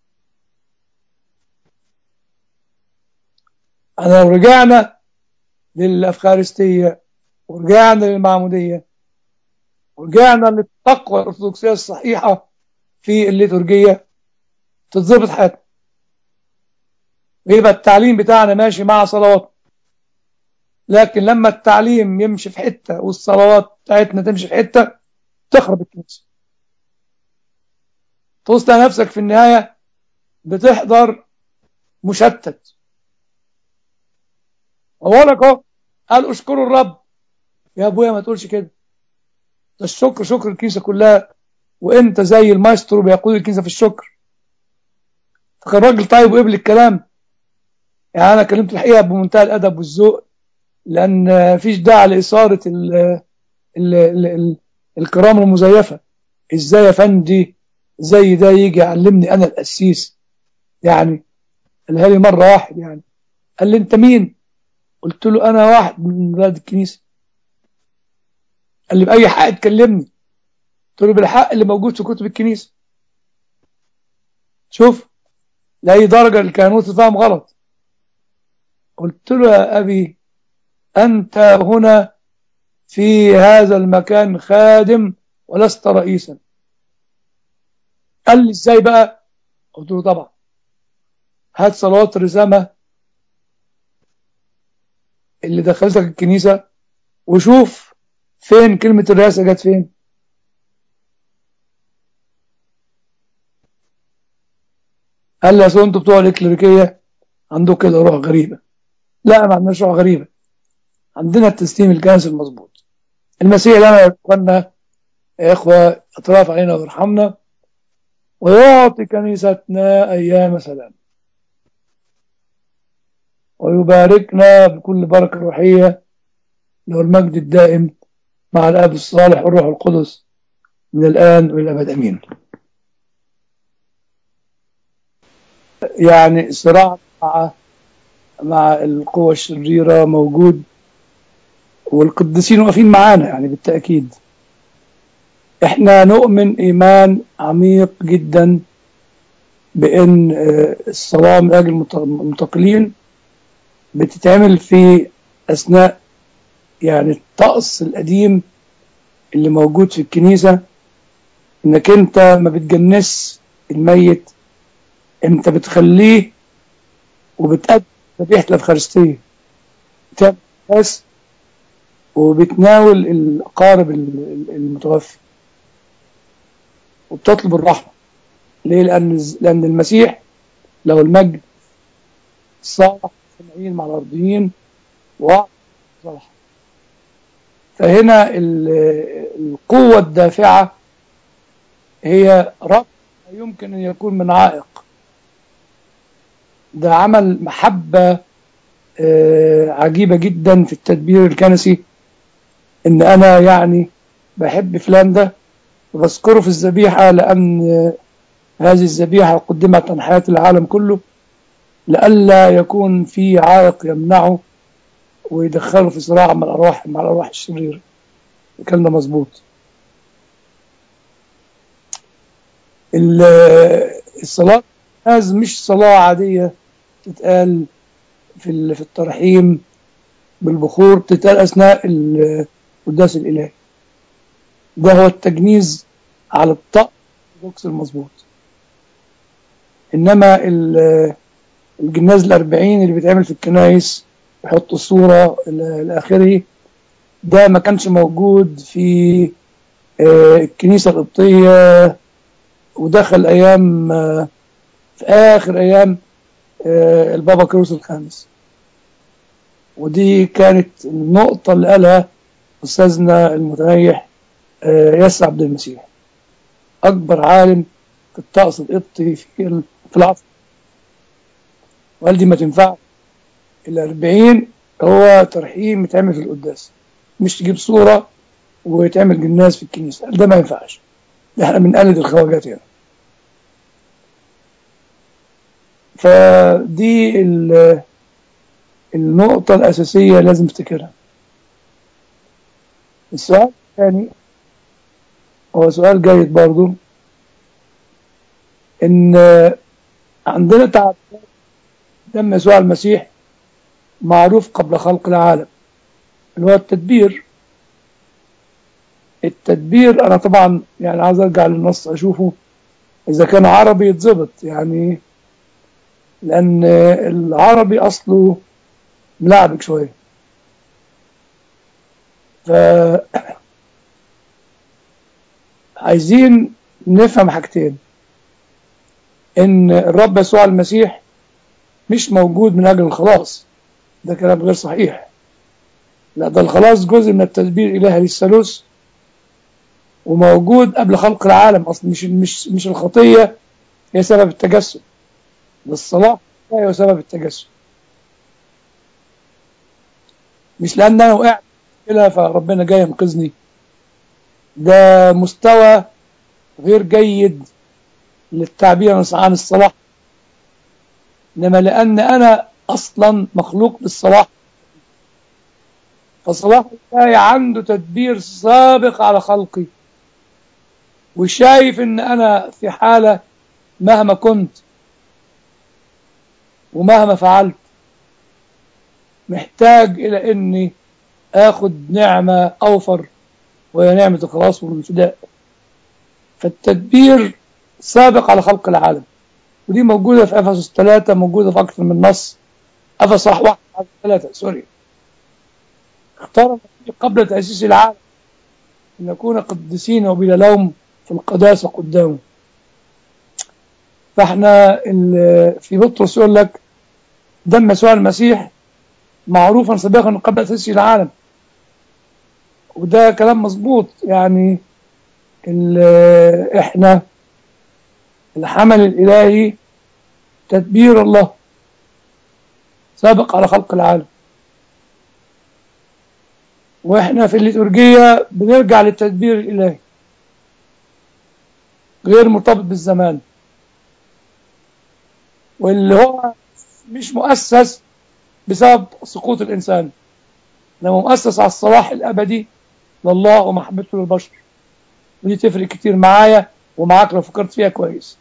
انا لو رجعنا للافخارستيه ورجعنا للمعموديه ورجعنا للتقوى الارثوذكسيه الصحيحه في الليتورجيه تتظبط حياتنا ويبقى التعليم بتاعنا ماشي مع صلوات لكن لما التعليم يمشي في حته والصلوات بتاعتنا تمشي في حته تخرب الكنيسه توصل نفسك في النهايه بتحضر مشتت أقول لك أهو قال اشكروا الرب يا أبويا ما تقولش كده ده الشكر شكر الكنيسة كلها وأنت زي المايسترو بيقود الكنيسة في الشكر فكان راجل طيب وقبل الكلام يعني أنا كلمت الحقيقة بمنتهى الأدب والذوق لأن مفيش داعي لإثارة ال ال ال ال الكرامة المزيفة إزاي يا فندي زي ده يجي يعلمني أنا القسيس يعني قالها لي مرة واحد يعني قال لي أنت مين؟ قلت له أنا واحد من ولاد الكنيسة قال لي بأي حق تكلمني قلت له بالحق اللي موجود في كتب الكنيسة شوف لأي درجة الكهنوت فاهم غلط قلت له يا أبي أنت هنا في هذا المكان خادم ولست رئيسا قال لي ازاي بقى قلت له طبعا هات صلوات الرسامة اللي دخلتك الكنيسة وشوف فين كلمة الرئاسة جت فين قال لي يا انتوا بتوع الإكليريكية عندكم كده روح غريبة لا ما عندناش روح غريبة عندنا التسليم الكنسي المظبوط المسيح لنا يا يا إخوة أطراف علينا ويرحمنا ويعطي كنيستنا أيام سلام ويباركنا بكل بركة روحية له المجد الدائم مع الأب الصالح والروح القدس من الآن وإلى الأبد أمين يعني صراع مع مع القوى الشريرة موجود والقديسين واقفين معانا يعني بالتأكيد احنا نؤمن ايمان عميق جدا بان الصلاة من اجل المنتقلين بتتعمل في اثناء يعني الطقس القديم اللي موجود في الكنيسة انك انت ما بتجنس الميت انت بتخليه وبتقدم ذبيحة الافخارستية بس وبتناول الأقارب المتوفي وبتطلب الرحمة ليه لأن لأن المسيح له المجد صالح السمعيين مع الأرضيين وصالح فهنا القوة الدافعة هي رب لا يمكن أن يكون من عائق ده عمل محبة عجيبة جدا في التدبير الكنسي ان انا يعني بحب فلان ده وبذكره في الذبيحة لان هذه الذبيحة قدمت عن حياة العالم كله لئلا يكون في عائق يمنعه ويدخله في صراع مع الارواح مع الارواح الشريرة الكلام ده مظبوط الصلاة لازم مش صلاة عادية تتقال في في الترحيم بالبخور تتقال اثناء القداس الالهي ده هو التجنيز على الطقس البوكس المظبوط انما الجناز الاربعين اللي بيتعمل في الكنايس يحط الصورة الى اخره ده ما كانش موجود في الكنيسة القبطية ودخل ايام في اخر ايام البابا كروس الخامس ودي كانت النقطة اللي قالها أستاذنا المتنيح ياسر عبد المسيح أكبر عالم في الطقس القبطي في في العصر وقال دي ما تنفعش الأربعين هو ترحيم يتعمل في القداس مش تجيب صورة ويتعمل جناز في الكنيسة ده ما ينفعش ده احنا بنقلد الخواجات يعني فدي النقطة الأساسية لازم تفتكرها السؤال الثاني هو سؤال جيد برضو إن عندنا تعبير دم يسوع المسيح معروف قبل خلق العالم اللي هو التدبير التدبير أنا طبعا يعني عايز أرجع للنص أشوفه إذا كان عربي يتظبط يعني لأن العربي أصله ملعبك شوية ف عايزين نفهم حاجتين ان الرب يسوع المسيح مش موجود من أجل الخلاص ده كلام غير صحيح لا ده الخلاص جزء من التدبير الإلهي للثالوث وموجود قبل خلق العالم أصلا مش مش مش الخطية هي سبب التجسد ده الصلاح هي سبب التجسد مش لأن أنا وقعت كده فربنا جاي ينقذني ده مستوى غير جيد للتعبير عن الصلاح إنما لأن أنا أصلا مخلوق بالصلاح فصلاح الله عنده تدبير سابق على خلقي وشايف ان انا في حالة مهما كنت ومهما فعلت محتاج الى اني اخد نعمة اوفر وهي نعمة الخلاص والفداء فالتدبير سابق على خلق العالم ودي موجودة في افسس 3 موجودة في اكثر من نص افسس واحد على ثلاثة سوري اختار قبل تأسيس العالم أن نكون قدسين وبلا لوم في القداسة قدامه فاحنا في بطرس يقول لك دم يسوع المسيح معروفا سابقا قبل تأسيس العالم وده كلام مظبوط يعني احنا الحمل الإلهي تدبير الله سابق على خلق العالم واحنا في الليتورجية بنرجع للتدبير الإلهي غير مرتبط بالزمان واللي هو مش مؤسس بسبب سقوط الإنسان إنما مؤسس على الصلاح الأبدي لله ومحبته للبشر ودي تفرق كتير معايا ومعاك لو فكرت فيها كويس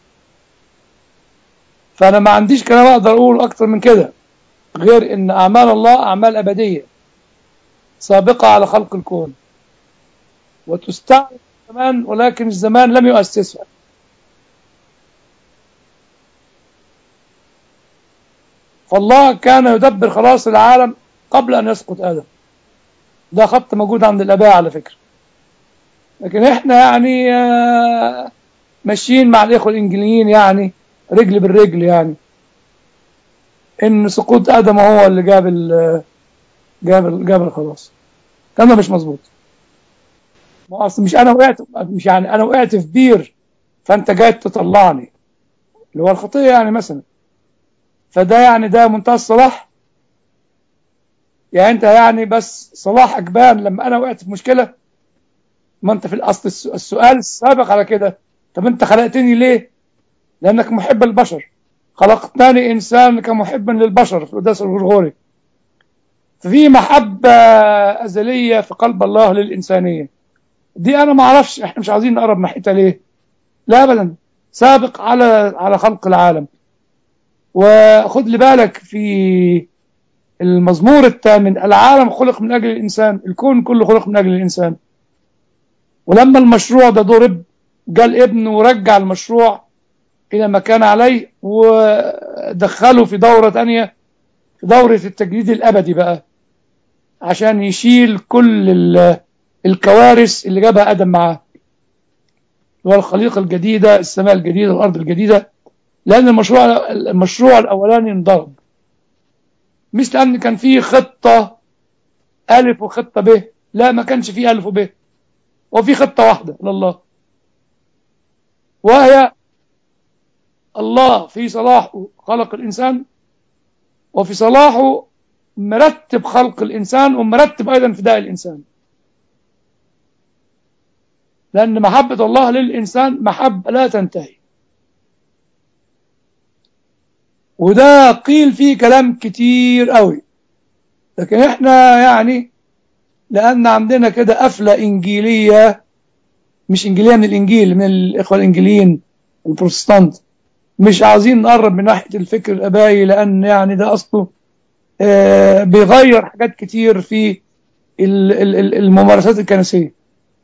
فأنا ما عنديش كلام أقدر أقول أكتر من كده غير إن أعمال الله أعمال أبدية سابقة على خلق الكون وتستعمل الزمان ولكن الزمان لم يؤسسها فالله كان يدبر خلاص العالم قبل أن يسقط آدم ده خط موجود عند الآباء على فكرة لكن احنا يعني ماشيين مع الإخوة الإنجليين يعني رجل بالرجل يعني إن سقوط آدم هو اللي جاب جاب جاب الخلاص الكلام ده مش مظبوط ما اصل مش انا وقعت مش يعني انا وقعت في بير فانت جاي تطلعني اللي هو الخطيه يعني مثلا فده يعني ده منتهى الصلاح يعني انت يعني بس صلاحك بان لما انا وقعت في مشكله ما انت في الاصل السؤال السابق على كده طب انت خلقتني ليه لانك محب البشر خلقتني انسان كمحب للبشر في القداس الغرغوري ففي محبة أزلية في قلب الله للإنسانية دي أنا ما أعرفش إحنا مش عايزين نقرب ناحيتها ليه لا أبدا سابق على على خلق العالم وخد لي بالك في المزمور الثامن العالم خلق من أجل الإنسان الكون كله خلق من أجل الإنسان ولما المشروع ده ضرب جاء ابنه ورجع المشروع إلى ما كان عليه ودخله في دورة تانية في دورة التجديد الأبدي بقى عشان يشيل كل الكوارث اللي جابها آدم معاه هو الخليقة الجديدة السماء الجديدة الأرض الجديدة لأن المشروع المشروع الأولاني انضرب مش لأن كان فيه خطة ألف وخطة ب لا ما كانش فيه ألف وب وفي خطة واحدة لله وهي الله في صلاحه خلق الإنسان وفي صلاحه مرتب خلق الإنسان ومرتب أيضا فداء الإنسان لأن محبة الله للإنسان محبة لا تنتهي وده قيل فيه كلام كتير قوي لكن احنا يعني لأن عندنا كده قفلة إنجيلية مش إنجيلية من الإنجيل من الإخوة الإنجيليين البروتستانت مش عايزين نقرب من ناحية الفكر الأبائي لأن يعني ده أصله آه بيغير حاجات كتير في الممارسات الكنسية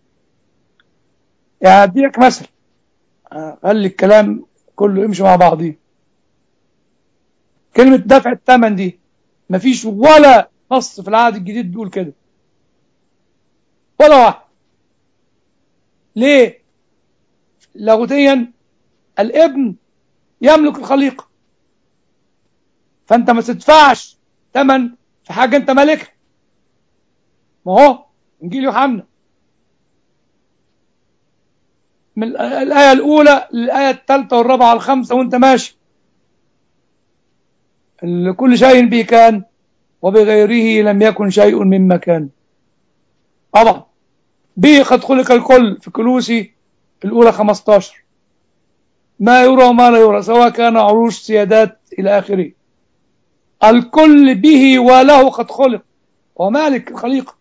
يعني أديك مثل خلي الكلام كله يمشي مع بعضيه كلمة دفع الثمن دي مفيش ولا نص في العهد الجديد بيقول كده ولا واحد ليه لاغوتيا الابن يملك الخليقة فانت ما تدفعش ثمن في حاجه انت مالكها ما هو انجيل يوحنا من الايه الاولى للايه الثالثه والرابعه والخامسه وانت ماشي كل شيء به كان وبغيره لم يكن شيء مما كان طبعا به قد خلق الكل في كلوسي الأولى 15 ما يرى وما لا يرى سواء كان عروش سيادات إلى آخره الكل به وله قد خلق ومالك الخليقة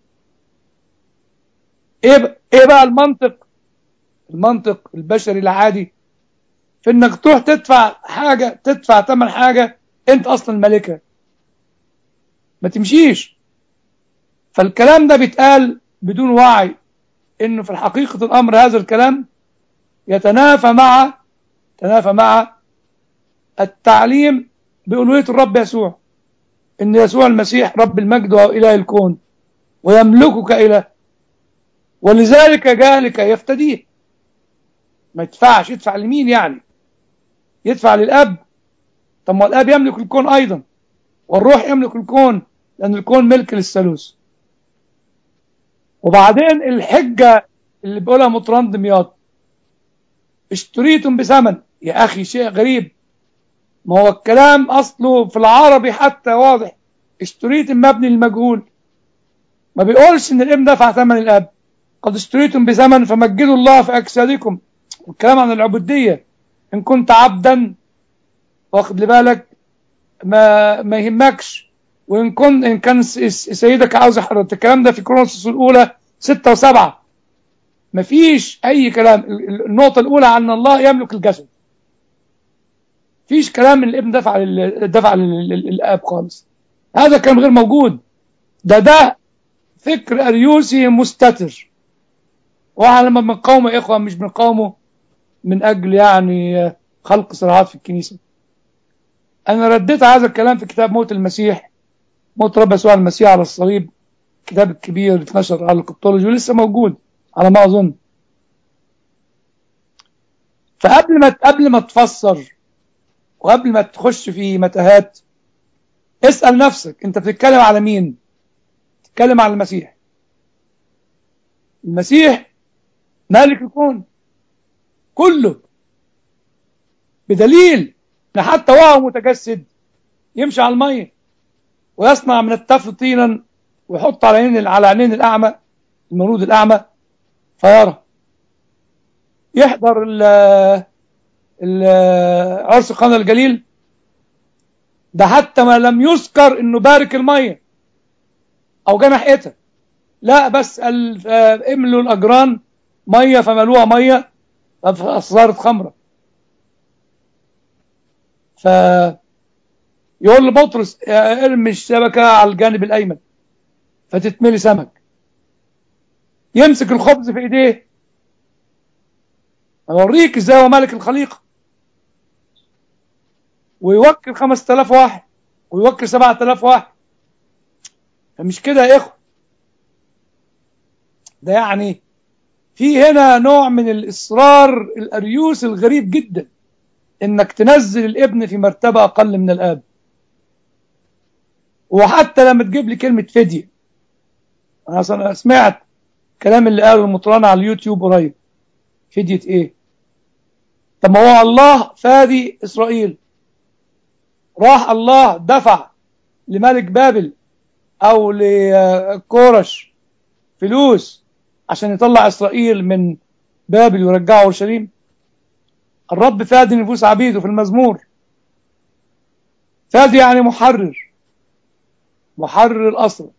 إيه, إيه بقى المنطق المنطق البشري العادي في انك تروح تدفع حاجة تدفع ثمن حاجة انت اصلا مالكها ما تمشيش فالكلام ده بيتقال بدون وعي انه في حقيقة الامر هذا الكلام يتنافى مع تنافى مع التعليم بألوهية الرب يسوع ان يسوع المسيح رب المجد وإله الكون ويملكك إله ولذلك جاء لكي يفتديه ما يدفعش يدفع لمين يعني يدفع للأب طب ما الأب يملك الكون أيضا والروح يملك الكون لأن الكون ملك للثالوث وبعدين الحجة اللي بيقولها مطران دمياط اشتريتم بثمن يا أخي شيء غريب ما هو الكلام أصله في العربي حتى واضح اشتريتم مبني للمجهول ما بيقولش ان الابن دفع ثمن الاب قد اشتريتم بثمن فمجدوا الله في اجسادكم والكلام عن العبوديه ان كنت عبدا واخد بالك ما ما يهمكش وان كن ان كان سيدك عاوز حضرتك الكلام ده في كرونسوس الاولى ستة وسبعة مفيش اي كلام النقطة الاولى عن الله يملك الجسد فيش كلام ان الابن دفع دفع للاب خالص هذا كان غير موجود ده ده فكر اريوسي مستتر واحنا لما بنقاومه اخوه مش بنقاومه من اجل يعني خلق صراعات في الكنيسه انا رديت هذا الكلام في كتاب موت المسيح موت رب يسوع المسيح على الصليب الكتاب الكبير اللي اتنشر على القبطولوجي ولسه موجود على ما اظن فقبل ما قبل ما تفسر وقبل ما تخش في متاهات اسال نفسك انت بتتكلم على مين بتتكلم على المسيح المسيح مالك الكون كله بدليل ان حتى وهو متجسد يمشي على الميه ويصنع من التف طينا ويحط على عين على عينين الاعمى المولود الاعمى فيرى يحضر ال عرس قنا الجليل ده حتى ما لم يذكر انه بارك الميه او جه ناحيتها لا بس املوا الاجران ميه فملوها ميه فصارت خمره ف يقول لبطرس ارمي الشبكه على الجانب الايمن فتتملي سمك يمسك الخبز في ايديه اوريك ازاي هو مالك الخليقه ويوكل 5000 واحد ويوكل 7000 واحد فمش كده يا اخوه ده يعني في هنا نوع من الاصرار الاريوس الغريب جدا انك تنزل الابن في مرتبه اقل من الاب وحتى لما تجيب لي كلمه فديه انا اصلا سمعت كلام اللي قاله المطران على اليوتيوب قريب فديه ايه طب ما هو الله فادي اسرائيل راح الله دفع لملك بابل او لكورش فلوس عشان يطلع اسرائيل من بابل ويرجعه اورشليم الرب فادي نفوس عبيده في المزمور فادي يعني محرر محرر الأسرى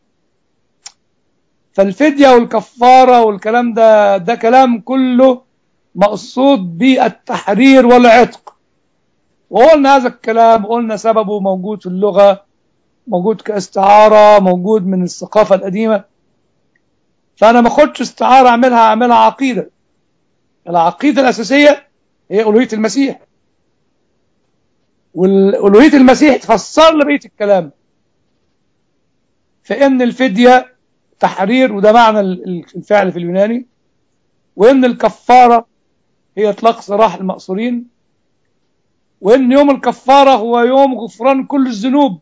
فالفدية والكفارة والكلام ده ده كلام كله مقصود بالتحرير والعتق وقلنا هذا الكلام قلنا سببه موجود في اللغة موجود كاستعارة موجود من الثقافة القديمة فأنا ما أخدش استعارة أعملها أعملها عقيدة العقيدة الأساسية هي ألوهية المسيح والألوهية المسيح تفسر لي بقية الكلام فإن الفدية تحرير وده معنى الفعل في اليوناني وإن الكفارة هي إطلاق سراح المأسورين وإن يوم الكفارة هو يوم غفران كل الذنوب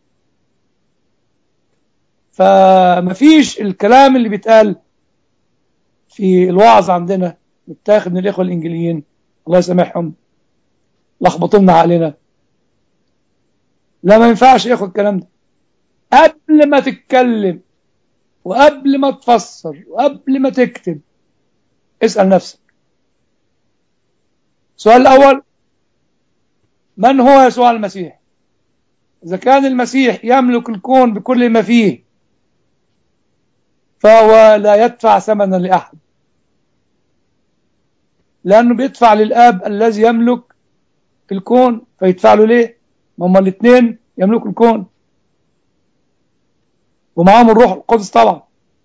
فمفيش الكلام اللي بيتقال في الوعظ عندنا متاخد من الإخوة الإنجليين الله يسامحهم لخبطوا لنا علينا لا ما ينفعش يا إخوة الكلام ده قبل ما تتكلم وقبل ما تفسر وقبل ما تكتب اسأل نفسك السؤال الأول من هو يسوع المسيح إذا كان المسيح يملك الكون بكل ما فيه فهو لا يدفع ثمنا لأحد لأنه بيدفع للآب الذي يملك الكون فيدفع له ليه ما هما الاثنين يملكوا الكون ومعاهم الروح القدس طبعا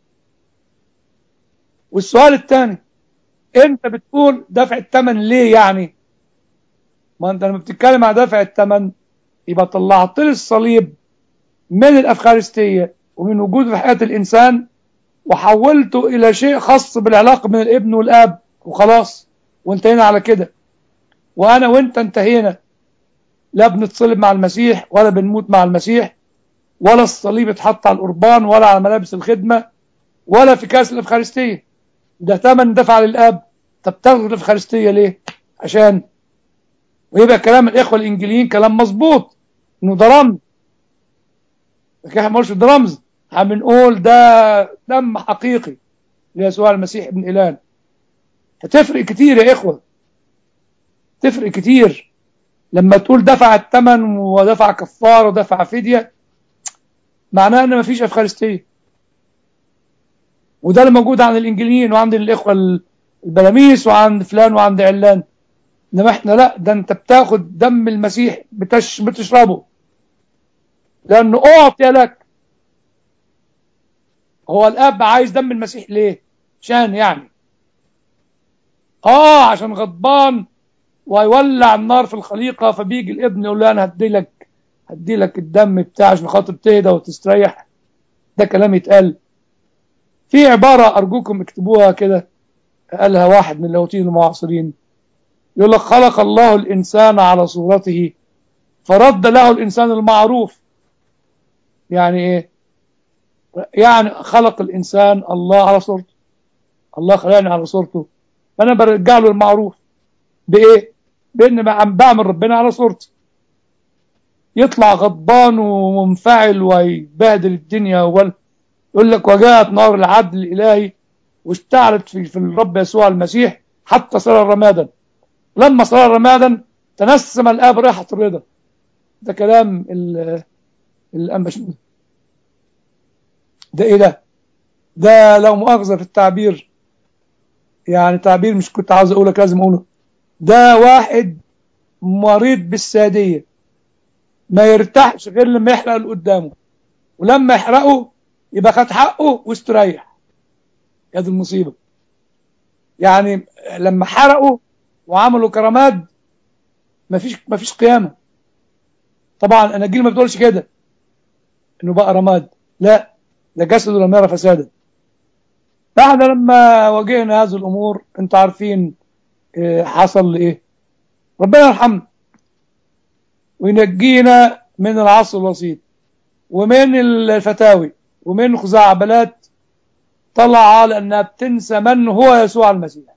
والسؤال الثاني انت بتقول دفع الثمن ليه يعني ما انت لما بتتكلم عن دفع الثمن يبقى طلعت لي الصليب من الافخارستيه ومن وجوده في حياه الانسان وحولته الى شيء خاص بالعلاقه بين الابن والاب وخلاص وانتهينا على كده وانا وانت انتهينا لا بنتصلب مع المسيح ولا بنموت مع المسيح ولا الصليب اتحط على القربان ولا على ملابس الخدمه ولا في كاس الافخارستيه ده ثمن دفع للاب طب تاخد الافخارستيه ليه عشان ويبقى كلام الاخوه الانجليين كلام مظبوط انه ده رمز لكن احنا ما ده رمز احنا بنقول ده دم حقيقي ليسوع المسيح ابن اله فتفرق كتير يا اخوه تفرق كتير لما تقول دفع الثمن ودفع كفاره ودفع فديه معناه ان مفيش افخارستيه وده اللي موجود عند الانجليين وعند الاخوه البلاميس وعند فلان وعند علان انما احنا لا ده انت بتاخد دم المسيح بتش بتشربه لانه اعطي لك هو الاب عايز دم المسيح ليه عشان يعني اه عشان غضبان ويولع النار في الخليقه فبيجي الابن يقول له انا هدي لك هدي لك الدم بتاعي عشان خاطر تهدى وتستريح ده كلام يتقال في عباره ارجوكم اكتبوها كده قالها واحد من اللاهوتيين المعاصرين يقول لك خلق الله الإنسان على صورته فرد له الإنسان المعروف يعني إيه يعني خلق الإنسان الله على صورته الله خلقني على صورته فأنا برجع له المعروف بإيه بإن بعمل ربنا على صورتي يطلع غضبان ومنفعل ويبهدل الدنيا وال يقول لك وجاءت نار العدل الإلهي واشتعلت في, في الرب يسوع المسيح حتى صار رمادا لما صار رمادا تنسم الآب ريحة الرضا ده كلام الأنبا ده إيه ده ده لو مؤاخذة في التعبير يعني تعبير مش كنت عاوز أقولك لازم أقوله ده واحد مريض بالسادية ما يرتاحش غير لما يحرق اللي قدامه ولما يحرقه يبقى خد حقه واستريح هذه المصيبة يعني لما حرقوا وعملوا كرامات مفيش مفيش قيامة طبعا اناجيل ما بتقولش كده انه بقى رماد لا ده جسد لم يرى فسادا فاحنا لما واجهنا هذه الامور انتوا عارفين إيه حصل ايه ربنا يرحمنا وينجينا من العصر الوسيط ومن الفتاوي ومن خزعبلات طلع على انها بتنسى من هو يسوع المسيح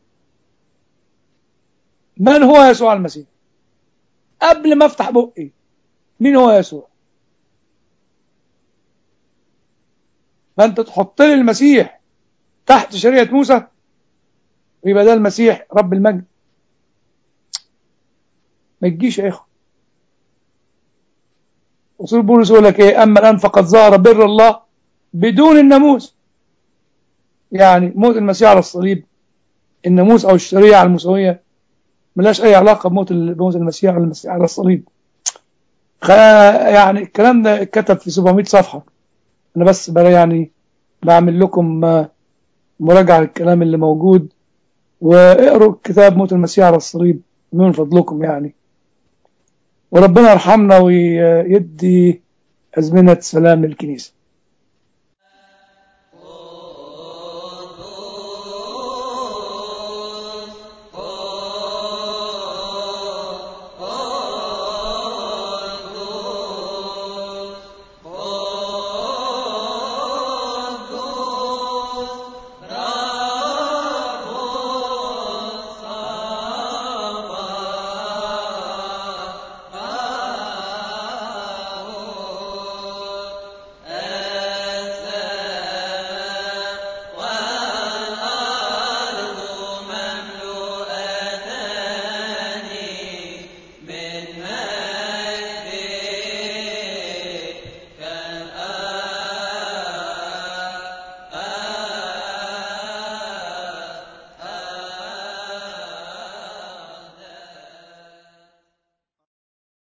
من هو يسوع المسيح قبل ما افتح بقي مين هو يسوع فانت تحط لي المسيح تحت شريعه موسى ويبقى ده المسيح رب المجد ما تجيش يا اخو رسول بولس يقول لك ايه اما الان فقد ظهر بر الله بدون الناموس يعني موت المسيح على الصليب الناموس او الشريعه الموسويه ملاش اي علاقه بموت بموت المسيح على المسيح على الصليب يعني الكلام ده اتكتب في 700 صفحه انا بس بقى يعني بعمل لكم مراجعه للكلام اللي موجود واقروا كتاب موت المسيح على الصليب من فضلكم يعني وربنا يرحمنا ويدي أزمنة سلام للكنيسة